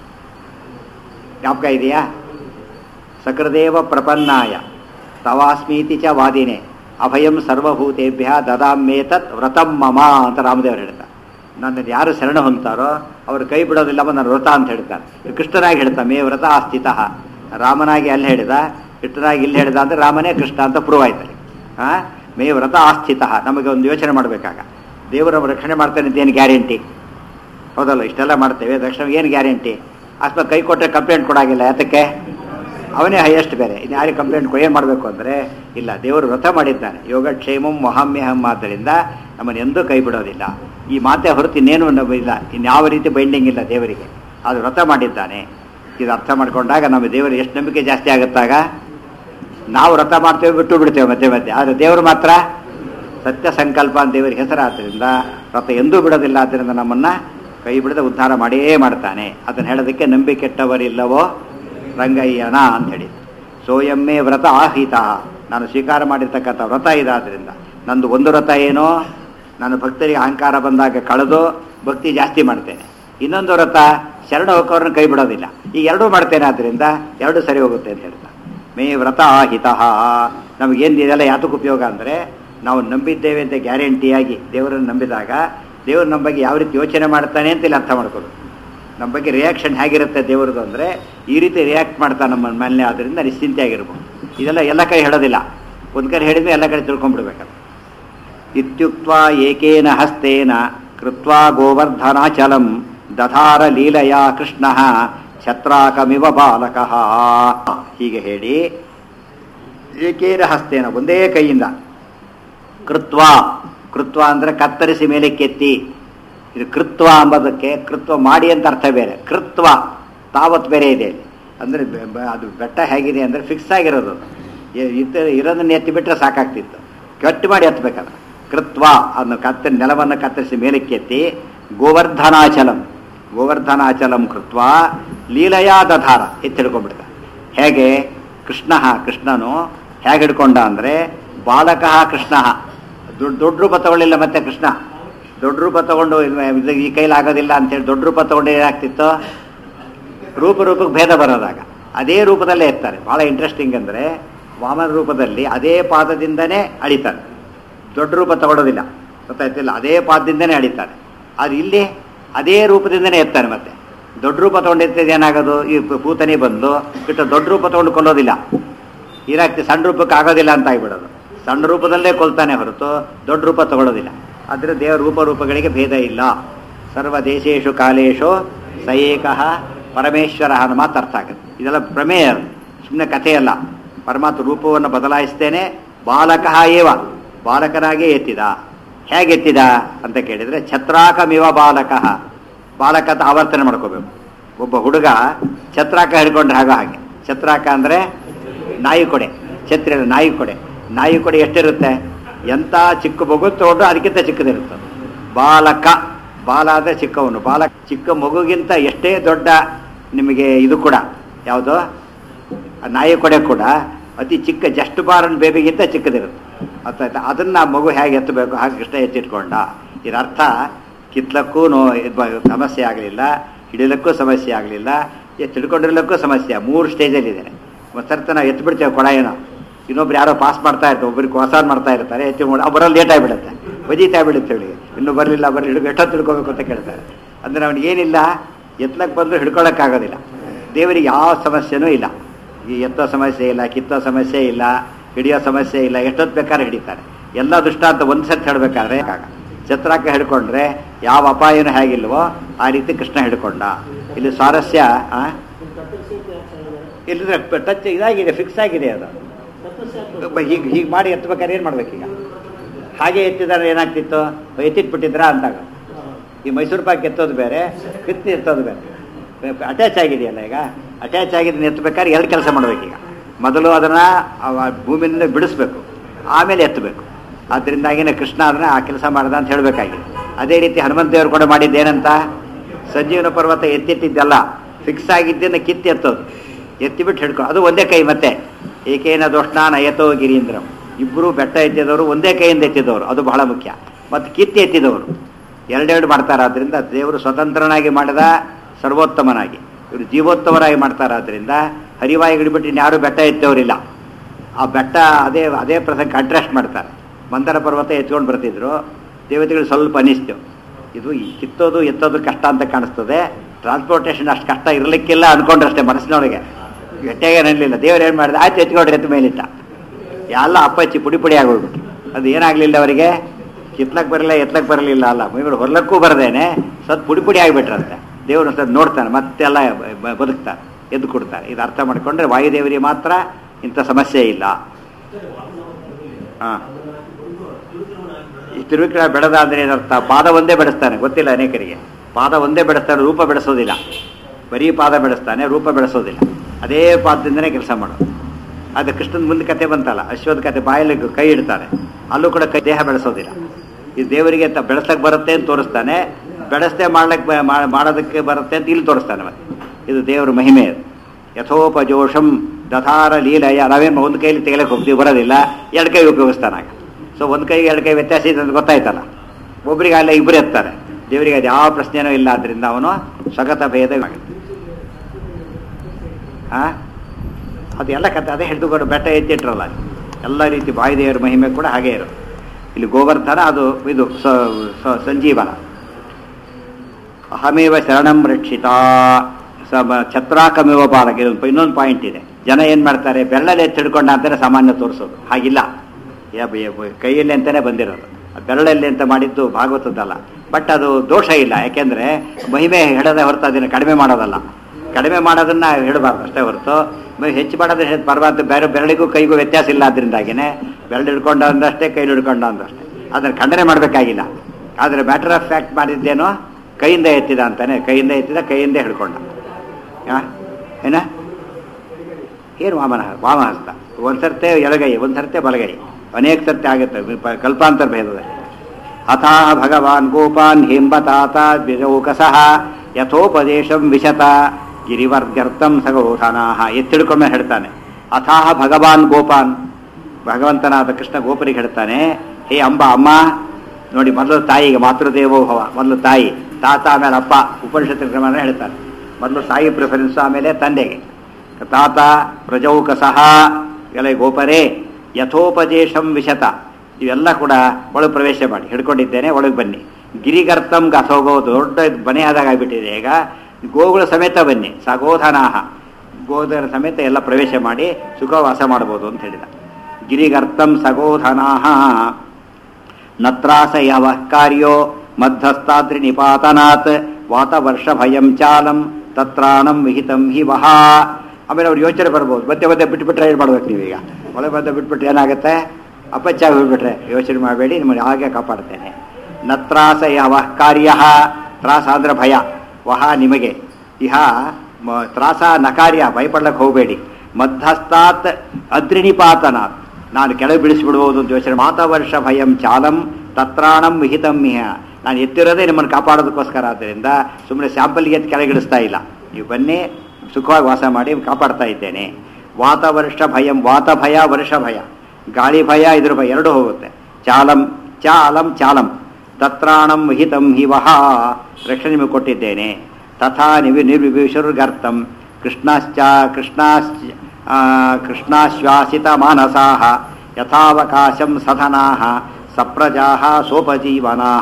ಜ್ಞಾಪಕ ಇದೆಯಾ ಸಕೃದೇವ ಪ್ರಪನ್ನಾಯ ತವಾಸ್ಮೀತಿ ಚ ವಾದಿನೇ ಅಭಯಂ ಸರ್ವಭೂತೇಭ್ಯ ದದಾಮ್ಯೇತತ್ ವ್ರತಂ ಮಮ ಅಂತ ರಾಮದೇವರು ಹೇಳ್ತಾರೆ ನನ್ನನ್ನು ಯಾರು ಶರಣ ಹೊಂದ್ತಾರೋ ಅವರು ಕೈ ಬಿಡೋದಿಲ್ಲ ನನ್ನ ವ್ರತ ಅಂತ ಹೇಳ್ತಾರೆ ಇದು ಕೃಷ್ಣನಾಗಿ ಹೇಳ್ತಾನೆ ಮೇ ವ್ರತ ಸ್ಥಿತ ರಾಮನಾಗಿ ಅಲ್ಲಿ ಹೇಳಿದ ಕೃಷ್ಣನಾಗಿ ಇಲ್ಲಿ ಹೇಳಿದ ಅಂದರೆ ರಾಮನೇ ಕೃಷ್ಣ ಅಂತ ಪ್ರೂವ್ ಆಯ್ತಲ್ಲಿ ಹಾಂ ಮೇ ವ್ರತ ಆಸ್ಥಿತ ನಮಗೆ ಒಂದು ಯೋಚನೆ ಮಾಡಬೇಕಾಗ ದೇವರ ರಕ್ಷಣೆ ಮಾಡ್ತಾನೆ ಅಂತ ಏನು ಗ್ಯಾರಂಟಿ ಹೌದಲ್ಲ ಇಷ್ಟೆಲ್ಲ ಮಾಡ್ತೇವೆ ತಕ್ಷಣ ಏನು ಗ್ಯಾರಂಟಿ ಅಷ್ಟು ಕೈ ಕೊಟ್ಟರೆ ಕಂಪ್ಲೇಂಟ್ ಕೊಡಾಗಿಲ್ಲ ಯಾತಕ್ಕೆ ಅವನೇ ಹೈಯೆಸ್ಟ್ ಬೇರೆ ಇನ್ನು ಯಾರಿಗೆ ಕಂಪ್ಲೇಂಟ್ ಏನು ಮಾಡಬೇಕು ಅಂದರೆ ಇಲ್ಲ ದೇವರು ವ್ರತ ಮಾಡಿದ್ದಾನೆ ಯೋಗಕ್ಷೇಮಂ ಮಹಾಮ್ಯಹಂ ಆದ್ದರಿಂದ ನಮ್ಮನ್ನು ಎಂದೂ ಕೈ ಬಿಡೋದಿಲ್ಲ ಈ ಮಾತೆ ಹೊರತು ಇನ್ನೇನು ನಮ್ಮ ಇಲ್ಲ ಇನ್ಯಾವ ರೀತಿ ಬೈಂಡಿಂಗ್ ಇಲ್ಲ ದೇವರಿಗೆ ಅದು ವ್ರತ ಮಾಡಿದ್ದಾನೆ ಇದು ಅರ್ಥ ಮಾಡ್ಕೊಂಡಾಗ ನಮ್ಮ ದೇವರು ಎಷ್ಟು ನಂಬಿಕೆ ಜಾಸ್ತಿ ಆಗುತ್ತಾಗ ನಾವು ವ್ರತ ಮಾಡ್ತೇವೆ ಬಿಟ್ಟು ಬಿಡ್ತೇವೆ ಮಧ್ಯೆ ಮಧ್ಯೆ ಆದರೆ ದೇವರು ಮಾತ್ರ ಸತ್ಯ ಸಂಕಲ್ಪ ಅಂತ ದೇವರಿಗೆ ಹೆಸರಾದ್ದರಿಂದ ವ್ರತ ಎಂದೂ ಬಿಡೋದಿಲ್ಲ ಆದ್ದರಿಂದ ನಮ್ಮನ್ನು ಕೈ ಬಿಡದೆ ಉದ್ಧಾರ ಮಾಡಿಯೇ ಮಾಡ್ತಾನೆ ಅದನ್ನು ಹೇಳೋದಕ್ಕೆ ನಂಬಿಕೆ ಕೆಟ್ಟವರಿಲ್ಲವೋ ರಂಗಯ್ಯನ ಅಂತ ಹೇಳಿ ಸೋಯಮ್ಮೆ ವ್ರತ ಆಹಿತ ನಾನು ಸ್ವೀಕಾರ ಮಾಡಿರ್ತಕ್ಕಂಥ ವ್ರತ ಇದಾದ್ರಿಂದ ನಂದು ಒಂದು ವ್ರತ ಏನೋ ನಾನು ಭಕ್ತರಿಗೆ ಅಹಂಕಾರ ಬಂದಾಗ ಕಳೆದು ಭಕ್ತಿ ಜಾಸ್ತಿ ಮಾಡ್ತೇನೆ ಇನ್ನೊಂದು ವ್ರತ ಶರಣ ಹೋಗೋರನ್ನ ಕೈ ಬಿಡೋದಿಲ್ಲ ಈ ಎರಡೂ ಮಾಡ್ತೇನೆ ಆದ್ದರಿಂದ ಎರಡೂ ಸರಿ ಹೋಗುತ್ತೆ ಅಂತ ಹೇಳ್ತಾ ಮೇ ವ್ರತ ಆಹಿತ ನಮಗೇನು ಇದೆಲ್ಲ ಯಾತಕ್ಕೆ ಉಪಯೋಗ ಅಂದರೆ ನಾವು ನಂಬಿದ್ದೇವೆ ಅಂತ ಗ್ಯಾರಂಟಿಯಾಗಿ ದೇವರನ್ನು ನಂಬಿದಾಗ ದೇವರು ನಮ್ಮ ಬಗ್ಗೆ ಯಾವ ರೀತಿ ಯೋಚನೆ ಮಾಡ್ತಾನೆ ಅಂತ ಇಲ್ಲಿ ಅರ್ಥ ಮಾಡ್ಕೊಳ್ಳೋದು ನಮ್ಮ ಬಗ್ಗೆ ರಿಯಾಕ್ಷನ್ ಹೇಗಿರುತ್ತೆ ದೇವ್ರದ್ದು ಅಂದರೆ ಈ ರೀತಿ ರಿಯಾಕ್ಟ್ ಮಾಡ್ತಾ ನಮ್ಮ ಮೇಲೆ ಆದ್ದರಿಂದ ನಿಶ್ಚಿಂತೆಯಾಗಿರ್ಬೋದು ಇದೆಲ್ಲ ಎಲ್ಲ ಕಡೆ ಹೇಳೋದಿಲ್ಲ ಒಂದು ಕಡೆ ಹೇಳಿದ್ರೆ ಎಲ್ಲ ಕಡೆ ತಿಳ್ಕೊಂಡ್ಬಿಡ್ಬೇಕಲ್ಲ ಇತ್ಯುಕ್ತ ಏಕೇನ ಹಸ್ತೇನ ಕೃತ್ವಾ ಗೋವರ್ಧನಾಚಲಂ ದಧಾರ ಲೀಲಯ ಕೃಷ್ಣ ಛತ್ರಾಕಮಿವ ಬಾಲಕ ಹೀಗೆ ಹೇಳಿ ಏಕೇನ ಹಸ್ತೇನ ಒಂದೇ ಕೈಯಿಂದ ಕೃತ್ವ ಕೃತ್ವ ಅಂದರೆ ಕತ್ತರಿಸಿ ಮೇಲೆ ಕೆತ್ತಿ ಇದು ಕೃತ್ವ ಅಂಬೋದಕ್ಕೆ ಕೃತ್ವ ಮಾಡಿ ಅಂತ ಅರ್ಥ ಬೇರೆ ಕೃತ್ವ ತಾವತ್ ಬೇರೆ ಇದೆ ಇಲ್ಲಿ ಅಂದರೆ ಅದು ಬೆಟ್ಟ ಹೇಗಿದೆ ಅಂದರೆ ಫಿಕ್ಸ್ ಆಗಿರೋದು ಇ- ಇತ್ತ ಇರೋದನ್ನ ಎತ್ತಿ ಬಿಟ್ಟರೆ ಸಾಕಾಗ್ತಿತ್ತು ಗಟ್ಟಿ ಮಾಡಿ ಎತ್ತಬೇಕಲ್ಲ ಕೃತ್ವ ಅದನ್ನು ಕತ್ತ ನೆಲವನ್ನು ಕತ್ತರಿಸಿ ಮೇಲಕ್ಕೆ ಎತ್ತಿ ಗೋವರ್ಧನಾಚಲಂ ಗೋವರ್ಧನಾಚಲಂ ಕೃತ್ವ ಲೀಲಯಾ ದಧಾರ ಎತ್ತಿ ಹಿಡ್ಕೊಂಡ್ಬಿಡ್ತ ಹೇಗೆ ಕೃಷ್ಣ ಕೃಷ್ಣನು ಹೇಗೆ ಹಿಡ್ಕೊಂಡ ಅಂದರೆ ಬಾಲಕ ಕೃಷ್ಣ ದೊಡ್ಡ ದೊಡ್ಡ ರೂಪ ತಗೊಳ್ಳಿಲ್ಲ ಮತ್ತೆ ಕೃಷ್ಣ ದೊಡ್ಡ ರೂಪ ತಗೊಂಡು ಇದು- ಇದು ಈ ಕೈಲಾಗೋದಿಲ್ಲ ಅಂತೇಳಿ ದೊಡ್ಡ ರೂಪ ತಗೊಂಡು ಏನಾಗ್ತಿತ್ತು ರೂಪ ರೂಪಕ್ಕೆ ಭೇದ ಬರೋದಾಗ ಅದೇ ರೂಪದಲ್ಲೇ ಇರ್ತಾರೆ ಭಾಳ ಇಂಟ್ರೆಸ್ಟಿಂಗ್ ಅಂದರೆ ವಾಮನ ರೂಪದಲ್ಲಿ ಅದೇ ಪಾದದಿಂದನೇ ಅಳಿತಾರೆ ದೊಡ್ಡ ರೂಪ ತಗೊಳ್ಳೋದಿಲ್ಲ ಗೊತ್ತಾಯ್ತಿಲ್ಲ ಅದೇ ಪಾದದಿಂದನೇ ಅಳಿತಾರೆ ಅದು ಇಲ್ಲಿ ಅದೇ ರೂಪದಿಂದನೇ ಎತ್ತಾರೆ ಮತ್ತೆ ದೊಡ್ಡ ರೂಪ ತಗೊಂಡಿರ್ತದೆ ಏನಾಗೋದು ಈ ಪೂತನೆ ಬಂದು ಬಿಟ್ಟು ದೊಡ್ಡ ರೂಪ ತಗೊಂಡು ಕೊಲ್ಲೋದಿಲ್ಲ ಏನಾಗ್ತದೆ ಸಣ್ಣ ರೂಪಕ್ಕೆ ಆಗೋದಿಲ್ಲ ಅಂತ ಆಗಿಬಿಡೋದು ಸಣ್ಣ ರೂಪದಲ್ಲೇ ಕೊಲ್ತಾನೆ ಹೊರತು ದೊಡ್ಡ ರೂಪ ತಗೊಳ್ಳೋದಿಲ್ಲ ಆದರೆ ದೇವರ ರೂಪ ರೂಪಗಳಿಗೆ ಭೇದ ಇಲ್ಲ ಸರ್ವ ದೇಶೇಶು ಕಾಲೇಶು ಸಯೇಕಃ ಪರಮೇಶ್ವರ ಅನ್ನೋ ಮಾತು ಅರ್ಥ ಆಗುತ್ತೆ ಇದೆಲ್ಲ ಪ್ರಮೇಯ ಸುಮ್ಮನೆ ಕಥೆಯಲ್ಲ ಪರಮಾತ್ಮ ರೂಪವನ್ನು ಬದಲಾಯಿಸ್ತೇನೆ ಬಾಲಕಃ ಏವ ಬಾಲಕನಾಗೇ ಎತ್ತಿದ ಹೇಗೆ ಎತ್ತಿದ ಅಂತ ಕೇಳಿದರೆ ಛತ್ರಾಕಮಿವ ಬಾಲಕಃ ಬಾಲಕ ಅಂತ ಆವರ್ತನೆ ಮಾಡ್ಕೋಬೇಕು ಒಬ್ಬ ಹುಡುಗ ಛತ್ರಾಕ ಹಿಡ್ಕೊಂಡ್ರೆ ಹಾಗೋ ಹಾಗೆ ಛತ್ರಾಕ ಅಂದರೆ ನಾಯಿ ಕೊಡೆ ಛತ್ರಿ ಅಲ್ಲ ನಾಯಿ ಕೊಡೆ ನಾಯಿ ಕೊಡೆ ಎಷ್ಟಿರುತ್ತೆ ಎಂಥ ಚಿಕ್ಕ ಮಗು ತಗೊಂಡ್ರು ಅದಕ್ಕಿಂತ ಚಿಕ್ಕದಿರುತ್ತೆ ಬಾಲಕ ಬಾಲ ಅಂದರೆ ಚಿಕ್ಕವನು ಬಾಲ ಚಿಕ್ಕ ಮಗುಗಿಂತ ಎಷ್ಟೇ ದೊಡ್ಡ ನಿಮಗೆ ಇದು ಕೂಡ ಯಾವುದು ಆ ನಾಯಿ ಕೊಡೆ ಕೂಡ ಅತಿ ಚಿಕ್ಕ ಜಸ್ಟ್ ಬಾರನ್ ಬೇಬಿಗಿಂತ ಚಿಕ್ಕದಿರುತ್ತೆ ಅರ್ಥ ಆಯ್ತಾ ಅದನ್ನ ಆ ಮಗು ಹೇಗೆ ಎತ್ತಬೇಕು ಹಾಗೆ ಕೃಷ್ಣ ಎತ್ತಿಟ್ಕೊಂಡ ಇದರ ಅರ್ಥ ಕಿತ್ಲಕ್ಕೂ ನೋ ಇದ್ ಬ- ಸಮಸ್ಯೆ ಆಗಲಿಲ್ಲ ಹಿಡಿಲಕ್ಕೂ ಸಮಸ್ಯೆ ಆಗಲಿಲ್ಲ ತಿಳ್ಕೊಂಡಿರ್ಲಕ್ಕೂ ಸಮಸ್ಯೆ ಮೂರು ಸ್ಟೇಜಲ್ಲಿದೆ ಸರ್ತ ನಾವು ಎತ್ತು ಬಿಡ್ತೇವೆ ಕೊಡ ಏನೋ ಇನ್ನೊಬ್ರು ಯಾರೋ ಪಾಸ್ ಮಾಡ್ತಾ ಇರ್ತಾರೆ ಒಬ್ಬರಿಗೆ ಹೊಸಾದ್ ಮಾಡ್ತಾ ಇರ್ತಾರೆ ಎತ್ತಿ ಮಾಡಿ ಬರೋದು ಲೇಟ್ ಆಗಿಬಿಡುತ್ತೆ ಒಜಿತಾ ಬಿಡುತ್ತೆ ಇವಳಿಗೆ ಇನ್ನೂ ಬರಲಿಲ್ಲ ಬರಲಿ ಹಿಡ್ಕೊ ಎಷ್ಟೊತ್ತು ತಿಳ್ಕೊಬೇಕು ಅಂತ ಕೇಳ್ತಾರೆ ಅಂದರೆ ಅವ್ನಿಗೆ ಏನಿಲ್ಲ ಎತ್ತಲಕ್ಕೆ ಬಂದರೂ ಹಿಡ್ಕೊಳ್ಳೋಕ್ಕಾಗೋದಿಲ್ಲ ದೇವರಿಗೆ ಯಾವ ಸಮಸ್ಯೆನೂ ಇಲ್ಲ ಈ ಎತ್ತೋ ಸಮಸ್ಯೆ ಇಲ್ಲ ಕಿತ್ತೋ ಸಮಸ್ಯೆ ಇಲ್ಲ ಹಿಡಿಯೋ ಸಮಸ್ಯೆ ಇಲ್ಲ ಎಷ್ಟೊತ್ತು ಬೇಕಾದ್ರೆ ಹಿಡಿತಾರೆ ಎಲ್ಲ ದೃಷ್ಟಾಂತ ಒಂದು ಸತಿ ಹೇಳಬೇಕಾದ್ರೆ ಆಗ ಛತ್ರಾಕ ಹಿಡ್ಕೊಂಡ್ರೆ ಯಾವ ಅಪಾಯನೂ ಹೇಗಿಲ್ವೋ ಆ ರೀತಿ ಕೃಷ್ಣ ಹಿಡ್ಕೊಂಡ ಇಲ್ಲಿ ಸ್ವಾರಸ್ಯ ಆ? ಇಲ್ಲಿದ್ರೆ ಟಚ್ ಇದಾಗಿದೆ ಫಿಕ್ಸ್ ಆಗಿದೆ ಅದು ಹೀಗೆ ಹೀಗೆ ಮಾಡಿ ಎತ್ತಬೇಕಾದ್ರೆ ಏನು ಮಾಡ್ಬೇಕೀಗ ಹಾಗೆ ಎತ್ತಿದ್ರೆ ಏನಾಗ್ತಿತ್ತು ಎತ್ತಿಟ್ಬಿಟ್ಟಿದ್ರಾ ಅಂತಾಗ ಈ ಮೈಸೂರು ಪಾಕ್ ಎತ್ತೋದು ಬೇರೆ ಕಿತ್ತಿ ಎತ್ತೋದು ಬೇರೆ ಅಟ್ಯಾಚ್ ಆಗಿದೆಯಲ್ಲ ಈಗ ಅಟ್ಯಾಚ್ ಆಗಿದ್ದನ್ನ ಎತ್ತಬೇಕಾದ್ರೆ ಎರಡು ಕೆಲಸ ಮಾಡ್ಬೇಕೀಗ ಮೊದಲು ಅದನ್ನು ಭೂಮಿಯಿಂದ ಬಿಡಿಸ್ಬೇಕು ಆಮೇಲೆ ಎತ್ತಬೇಕು ಆದ್ದರಿಂದಾಗಿನೇ ಕೃಷ್ಣ ಅದನ್ನ ಆ ಕೆಲಸ ಮಾಡ್ದ ಅಂತ ಹೇಳಬೇಕಾಗಿದೆ ಅದೇ ರೀತಿ ಹನುಮಂತ ದೇವರು ಕೂಡ ಮಾಡಿದ್ದೇನಂತ ಸಂಜೀವನ ಪರ್ವತ ಎತ್ತಿಟ್ಟಿದ್ದಲ್ಲ ಫಿಕ್ಸ್ ಆಗಿದ್ದನ್ನು ಕಿತ್ತಿ ಎತ್ತೋದು ಎತ್ತಿಬಿಟ್ಟು ಹಿಡ್ಕೊ ಅದು ಒಂದೇ ಕೈ ಮತ್ತೆ ಏಕೇನ ದೋಷ್ಣ ನಯತೋ ಗಿರೀಂದ್ರಂ ಇಬ್ಬರು ಬೆಟ್ಟ ಎತ್ತಿದವರು ಒಂದೇ ಕೈಯಿಂದ ಎತ್ತಿದವರು ಅದು ಬಹಳ ಮುಖ್ಯ ಮತ್ತು ಕಿತ್ತಿ ಎತ್ತಿದವರು ಎರಡೆರಡು ಮಾಡ್ತಾರೆ ಆದ್ದರಿಂದ ದೇವರು ಸ್ವತಂತ್ರನಾಗಿ ಮಾಡಿದ ಸರ್ವೋತ್ತಮನಾಗಿ ಇವರು ಜೀವೋತ್ತಮರಾಗಿ ಮಾಡ್ತಾರೆ ಆದ್ದರಿಂದ ಹರಿವಾಯಿಗಳು ಬಿಟ್ಟು ಇನ್ಯಾರೂ ಬೆಟ್ಟ ಎತ್ತವರಿಲ್ಲ ಆ ಬೆಟ್ಟ ಅದೇ ಅದೇ ಪ್ರಸಂಗ ಕಾಂಟ್ರಾಸ್ಟ್ ಮಾಡ್ತಾರೆ ಮಂದರ ಪರ್ವತ ಎತ್ಕೊಂಡು ಬರ್ತಿದ್ರು ದೇವತೆಗಳು ಸ್ವಲ್ಪ ಅನಿಸ್ತು ಇದು ಈ ಕಿತ್ತೋದು ಎತ್ತೋದು ಕಷ್ಟ ಅಂತ ಕಾಣಿಸ್ತದೆ ಟ್ರಾನ್ಸ್ಪೋರ್ಟೇಷನ್ ಅಷ್ಟು ಕಷ್ಟ ಇರಲಿಕ್ಕಿಲ್ಲ ಅನ್ಕೊಂಡ್ರಷ್ಟೇ ಮನಸ್ಸಿನೊಳಗೆ ಗಟ್ಟಿಯಾಗೆ ನಡಲಿಲ್ಲ ದೇವ್ರು ಏನು ಮಾಡಿದ ಆಯ್ತು ಎತ್ಕೊಡ್ರಿ ಎತ್ತ ಮೇಲಿಟ್ಟ ಎಲ್ಲ ಅಪ್ಪಚ್ಚಿ ಪುಡಿ ಪುಡಿ ಆಗೋಗ್ಬಿಟ್ಟು ಅದು ಏನಾಗಲಿಲ್ಲ ಅವರಿಗೆ ಕಿತ್ಲಕ್ಕೆ ಬರಲಿಲ್ಲ ಎತ್ಲಕ್ಕೆ ಬರಲಿಲ್ಲ ಅಲ್ಲ ಮೈಗಳು ಹೊರ್ಲಕ್ಕೂ ಬರದೇನೆ ಸತ್ ಪುಡಿ ಪುಡಿ ಆಗಿಬಿಟ್ರಂತೆ ದೇವರು ಸದ್ ನೋಡ್ತಾನೆ ಮತ್ತೆಲ್ಲ ಬ- ಬದುಕ್ತಾರೆ ಎದ್ದು ಕೊಡ್ತಾರೆ ಇದು ಅರ್ಥ ಮಾಡಿಕೊಂಡ್ರೆ ವಾಯುದೇವರಿಗೆ ಮಾತ್ರ ಇಂಥ ಸಮಸ್ಯೆ ಇಲ್ಲ ಹಾಂ ಈ ತಿರುವಿಕ್ರಮ ಬೆಳೆದ ಅಂದ್ರೆ ಏನರ್ಥ ಪಾದ ಒಂದೇ ಬೆಳೆಸ್ತಾನೆ ಗೊತ್ತಿಲ್ಲ ಅನೇಕರಿಗೆ ಪಾದ ಒಂದೇ ಬೆಳೆಸ್ತಾನೆ ರೂಪ ಬೆಳೆಸೋದಿಲ್ಲ ಬರೀ ಪಾದ ಬೆಳೆಸ್ತಾನೆ ರೂಪ ಬೆಳೆಸೋದಿಲ್ಲ ಅದೇ ಪಾದದಿಂದನೇ ಕೆಲಸ ಮಾಡೋದು ಅದು ಕೃಷ್ಣನ ಮುಂದೆ ಕತೆ ಬಂತಲ್ಲ ಅಶ್ವತ್ಥ ಕತೆ ಬಾಯಲ್ಲಿ ಕೈ ಇಡ್ತಾನೆ ಅಲ್ಲೂ ಕೂಡ ಕೈ ದೇಹ ಬೆಳೆಸೋದಿಲ್ಲ ಈ ದೇವರಿಗೆ ಅಂತ ಬೆಳೆಸಕ್ಕೆ ಬರುತ್ತೆ ಅಂತ ತೋರಿಸ್ತಾನೆ ಬೆಳೆಸದೆ ಮಾಡ್ಲಿಕ್ಕೆ ಮಾಡೋದಕ್ಕೆ ಬರುತ್ತೆ ಅಂತ ಇಲ್ಲಿ ತೋರಿಸ್ತಾನೆ ಮತ್ತೆ ಇದು ದೇವರ ಮಹಿಮೆ ಅದು ಯಥೋಪಜೋಷಂ ದಧಾರ ಲೀಲಯ ನಾವೇನು ಒಂದು ಕೈಲಿ ತೆಗಲಕ್ಕೆ ಹೋಗ್ತೀವಿ ಬರೋದಿಲ್ಲ ಎರಡು ಕೈ ಉಪಯೋಗಿಸ್ತಾನಾಗ ಸೊ ಒಂದು ಕೈ ಎರಡು ಕೈ ವ್ಯತ್ಯಾಸ ಇದೆ ಅಂತ ಗೊತ್ತಾಯ್ತಲ್ಲ ಒಬ್ರಿಗೆ ಅಲ್ಲ ಇಬ್ಬರು ಎತ್ತಾರೆ ದೇವರಿಗೆ ಅದು ಯಾವ ಪ್ರಶ್ನೆನೂ ಇಲ್ಲ ಆದ್ದರಿಂದ ಅವನು ಸ್ವಗತ ಭೇದ ಆ ಅದು ಎಲ್ಲ ಕತೆ ಅದೇ ಹಿಡಿದುಕೊಂಡು ಬೆಟ್ಟ ಎತ್ತಿಟ್ರಲ್ಲ ಅಲ್ಲಿ. ಎಲ್ಲ ರೀತಿ ವಾಯುದೇವರ ಮಹಿಮೆ ಕೂಡ ಹಾಗೇ ಇರೋದು ಇಲ್ಲಿ ಗೋವರ್ಧನ ಅದು ಇದು ಸ- ಸ- ಸಂಜೀವನ ಅಹಮೇವ ಶರಣಂ ರಕ್ಷಿತ ಸಮ ಛತ್ರಾಕಮೇವ ಬಾಲಕ ಇದೊಂದು ಇನ್ನೊಂದು ಪಾಯಿಂಟ್ ಇದೆ ಜನ ಏನು ಮಾಡ್ತಾರೆ ಬೆರಳಲ್ಲಿ ಎತ್ತಿ ಹಿಡ್ಕೊಂಡ ಅಂತಾನೆ ಸಾಮಾನ್ಯ ತೋರಿಸೋದು ಹಾಗಿಲ್ಲ ಯ- ಯ- ಕೈಯಲ್ಲಿ ಅಂತಾನೆ ಬಂದಿರೋದು ಆ ಬೆರಳಲ್ಲಿ ಅಂತ ಮಾಡಿದ್ದು ಭಾಗವತದ್ದಲ್ಲ ಬಟ್ ಅದು ದೋಷ ಇಲ್ಲ ಯಾಕೆಂದ್ರೆ ಮಹಿಮೆ ಹೇಳದೆ ಹೊರತು ಅದನ್ನು ಕಡಿಮೆ ಮಾಡೋದಲ್ಲ ಕಡಿಮೆ ಮಾಡೋದನ್ನ ಹೇಳಬಾರ್ದು ಅಷ್ಟೇ ಹೊರತು ಮ- ಹೆಚ್ಚು ಮಾಡೋದ್ರೆ ಹೆಚ್ಚು ಬರಬಾರ್ದು ಬೇರೆ ಬೆರಳಿಗೂ ಕೈಗೂ ವ್ಯತ್ಯಾಸ ಇಲ್ಲ ಅದರಿಂದಾಗಿನೇ ಬೆರಳು ಹಿಡ್ಕೊಂಡ ಅಂದಷ್ಟೇ ಕೈ ಹಿಡ್ಕೊಂಡ ಅಂದಷ್ಟೇ ಅದನ್ನು ಖಂಡನೆ ಮಾಡಬೇಕಾಗಿಲ್ಲ ಆದರೆ ಮ್ಯಾಟರ್ ಆಫ್ ಫ್ಯಾಕ್ಟ್ ಮಾಡಿದ್ದೇನೋ ಕೈಯಿಂದ ಎತ್ತಿದ ಅಂತಾನೆ ಕೈಯಿಂದ ಎತ್ತಿದ ಕೈಯಿಂದ ಹಿಡ್ಕೊಂಡ ಆ? ಏನ ಏನು ವಾಮನ ವಾಮಹಸ್ತ ಒಂದು ಸರ್ತೆ ಎಡಗೈ ಒಂದು ಸರ್ತೆ ಬಲಗೈ ಅನೇಕ ಸರ್ತೆ ಆಗುತ್ತೆ ಪ- ಕಲ್ಪಾಂತರ ಭೇದದಲ್ಲಿ ಅಥಾ ಭಗವಾನ್ ಗೋಪಾನ್ ಹಿಂಬತಾತ ಬಿರೌಕಸಃ ಯಥೋಪದೇಶಂ ವಿಶತ ಗಿರಿವರ್ಗರ್ಥಂ ಸಗೋಧನಾಹ ಎತ್ತಿಡ್ಕೊಂಡ ಹೇಳ್ತಾನೆ ಅಥಾಹ ಭಗವಾನ್ ಗೋಪಾನ್ ಭಗವಂತನಾದ ಕೃಷ್ಣ ಗೋಪರಿಗೆ ಹೇಳ್ತಾನೆ ಹೇ ಅಂಬ ಅಮ್ಮ ನೋಡಿ ಮೊದಲು ತಾಯಿಗೆ ಮಾತೃದೇವೋಭವ ಮೊದಲು ತಾಯಿ ತಾತ ಆಮೇಲೆ ಅಪ್ಪ ಉಪನಿಷತ್ ಕ್ರಮ ಹೇಳ್ತಾನೆ ಮೊದಲು ತಾಯಿ ಪ್ರಿಫರೆನ್ಸ್ ಆಮೇಲೆ ತಂದೆಗೆ ತಾತ ಪ್ರಜೌಕಸಃ ಎಲೆ ಗೋಪರೇ ಯಥೋಪದೇಶಂ ವಿಶತ ಇವೆಲ್ಲ ಕೂಡ ಒಳಗೆ ಪ್ರವೇಶ ಮಾಡಿ ಹಿಡ್ಕೊಂಡಿದ್ದೇನೆ ಒಳಗೆ ಬನ್ನಿ ಗಿರಿಗರ್ತಂ ಗಸೋಗೋ ದೊಡ್ಡ ಮನೆ ಆದಾಗ ಆಗ್ಬಿಟ್ಟಿದೆ ಈಗ ಗೋಗಳ ಸಮೇತ ಬನ್ನಿ ಸಗೋಧನಾಹ ಗೋದರ ಸಮೇತ ಎಲ್ಲ ಪ್ರವೇಶ ಮಾಡಿ ಸುಖ ವಾಸ ಮಾಡ್ಬೋದು ಅಂತ ಹೇಳಿದ ಗಿರಿಗರ್ತಂ ಸಗೋಧನಾಹ ನತ್ರಾಸ ಯಾವ ಕಾರ್ಯೋ ಮಧ್ಯಸ್ಥಾದ್ರಿ ನಿಪಾತನಾತ್ ವಾತವರ್ಷ ಭಯಂ ಚಾಲಂ ತತ್ರಾಣಂ ವಿಹಿತಂ ಹಿ ವಹ ಆಮೇಲೆ ಅವ್ರು ಯೋಚನೆ ಬರ್ಬೋದು ಮತ್ತೆ ಮತ್ತೆ ಬಿಟ್ಬಿಟ್ರೆ ಏನು ಮಾಡ್ಬೇಕು ನೀವೀಗ ಒಳಗೆ ಬಂದ ಬಿಟ್ಬಿಟ್ರೆ ಏನಾಗುತ್ತೆ ಅಪಚ್ಚಾಗಿ ಹೋಗ್ಬಿಟ್ರೆ ಯೋಚನೆ ಮಾಡಬೇಡಿ ನಿಮ್ಮನ್ನು ಹಾಗೆ ಕಾಪಾಡ್ತೇನೆ ನತ್ರಾಸ ಯಾವ ಕಾರ್ಯ ತ್ರಾಸ ಅಂದ್ರೆ ಭಯ ವಹ ನಿಮಗೆ ಇಹ ಮ- ತ್ರಾಸ ನಕಾರ್ಯ ಭಯಪಡ್ಲಕ್ಕೆ ಹೋಗಬೇಡಿ ಮಧ್ಯಸ್ಥಾತ್ ಅದ್ರಿಣಿಪಾತನಾತ್ ನಾನು ಕೆಳಗೆ ಬಿಡಿಸ್ಬಿಡ್ಬೋದು ಅಂತ ಯೋಚನೆ ಮಾತವರ್ಷ ಭಯಂ ಚಾಲಂ ತತ್ರಾಣಂ ವಿಹಿತಂ ಮಿಹ ನಾನು ಎತ್ತಿರೋದೇ ನಿಮ್ಮನ್ನು ಕಾಪಾಡೋದಕ್ಕೋಸ್ಕರ ಆದ್ದರಿಂದ ಸುಮ್ಮನೆ ಸ್ಯಾಂಪಲ್ಗೆ ಎತ್ತು ಕೆಳಗಿಡಿಸ್ತಾ ಇಲ್ಲ ನೀವು ಬನ್ನಿ ಸುಖವಾಗಿ ವಾಸ ಮಾಡಿ ಕಾಪಾಡ್ತಾ ಇದ್ದೇನೆ ವಾತವರ್ಷ ಭಯಂ ವಾತ ಭಯ ವರ್ಷ ಭಯ ಗಾಳಿ ಭಯ ಇದ್ರ ಭಯ ಎರಡೂ ಹೋಗುತ್ತೆ ಚಾಲಂ ಚಾಲಂ ಚಾಲಂ ತತ್ರಾಣಂ ವಿಹಿತಂ ಹಿ ವಹ ರಕ್ಷಣೆ ನಿಮಗೆ ಕೊಟ್ಟಿದ್ದೇನೆ ತಥಾ ನಿವಿ ನಿರ್ವಿಭೀಷರುಗರ್ತಂ ಕೃಷ್ಣಶ್ಚ ಕೃಷ್ಣಾಶ್ಚ ಆ, ಕೃಷ್ಣಾಶ್ವಾಸಿತ ಮಾನಸಾಹ ಯಥಾವಕಾಶಂ ಸಧನಾಹ ಸಪ್ರಜಾಹ ಸೋಪಜೀವನಾಹ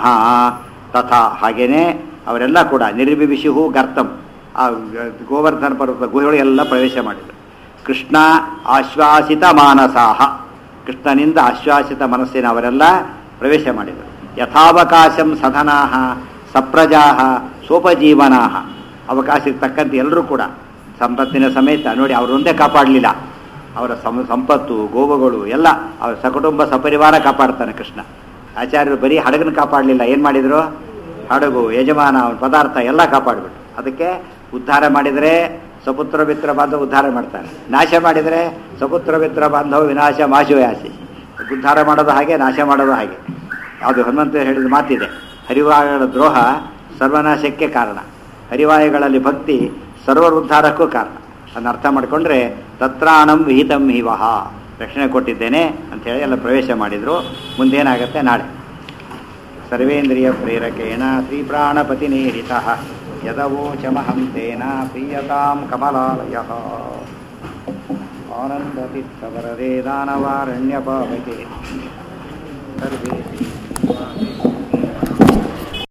ತಥಾ ಹಾಗೇನೆ ಅವರೆಲ್ಲ ಕೂಡ ನಿರ್ವಿಭಿಷು ಗರ್ತಂ ಆ ಗೋವರ್ಧನ ಪರ್ವತ ಗುಹೆಗಳಿಗೆಲ್ಲ ಪ್ರವೇಶ ಮಾಡಿದರು ಕೃಷ್ಣ ಆಶ್ವಾಸಿತ ಮಾನಸಾಹ ಕೃಷ್ಣನಿಂದ ಆಶ್ವಾಸಿತ ಮನಸ್ಸಿನ ಅವರೆಲ್ಲ ಪ್ರವೇಶ ಮಾಡಿದರು ಯಥಾವಕಾಶಂ ಸಧನಾಹ ಸಪ್ರಜಾಹ ಸೋಪಜೀವನಾಹ ಅವಕಾಶಕ್ಕೆ ತಕ್ಕಂತೆ ಎಲ್ಲರೂ ಕೂಡ ಸಂಪತ್ತಿನ ಸಮೇತ ನೋಡಿ ಅವರೊಂದೇ ಕಾಪಾಡಲಿಲ್ಲ ಅವರ ಸಮ ಸಂಪತ್ತು ಗೋವುಗಳು ಎಲ್ಲ ಅವರ ಸಕುಟುಂಬ ಸಪರಿವಾರ ಕಾಪಾಡ್ತಾನೆ ಕೃಷ್ಣ ಆಚಾರ್ಯರು ಬರೀ ಹಡಗನ ಕಾಪಾಡಲಿಲ್ಲ ಏನು ಮಾಡಿದರು ಹಡಗು ಯಜಮಾನ ಅವನ ಪದಾರ್ಥ ಎಲ್ಲ ಕಾಪಾಡ್ಬಿಟ್ಟು ಅದಕ್ಕೆ ಉದ್ಧಾರ ಮಾಡಿದರೆ ಸಪುತ್ರ ಮಿತ್ರ ಬಾಂಧವ ಉದ್ಧಾರ ಮಾಡ್ತಾನೆ ನಾಶ ಮಾಡಿದರೆ ಸಪುತ್ರ ಮಿತ್ರ ಬಾಂಧವ ವಿನಾಶ ಮಾಶುಯಾಸಿ ಉದ್ಧಾರ ಮಾಡೋದು ಹಾಗೆ ನಾಶ ಮಾಡೋದು ಹಾಗೆ ಅದು ಹನುಮಂತ ಹೇಳಿದ ಮಾತಿದೆ ಹರಿವಾಯುಗಳ ದ್ರೋಹ ಸರ್ವನಾಶಕ್ಕೆ ಕಾರಣ ಹರಿವಾಯುಗಳಲ್ಲಿ ಭಕ್ತಿ ಸರ್ವರ ಉದ್ಧಾರಕ್ಕೂ ಕಾರಣ ಅದನ್ನ ಅರ್ಥ ಮಾಡಿಕೊಂಡ್ರೆ ತತ್ರಾಣಂ ವಿಹಿತಂ ಹಿವಹ ರಕ್ಷಣೆ ಕೊಟ್ಟಿದ್ದೇನೆ ಅಂತ ಹೇಳಿ ಎಲ್ಲ ಪ್ರವೇಶ ಮಾಡಿದರು ಮುಂದೇನಾಗತ್ತೆ ನಾಳೆ ಸರ್ವೇಂದ್ರಿಯ ಪ್ರೇರಕೇಣ ಶ್ರೀ ಪ್ರಾಣಪತಿ ನೀಡಿತ ಯದವೋಚಮಹಂ ತೇನ ಪ್ರೀಯತಾಂ ಕಮಲಾಲಯ ಆನಂದತಿತ್ತವರದೇ ದಾನವಾರಣ್ಯಪಾವಕೆ ಸರ್ವೇ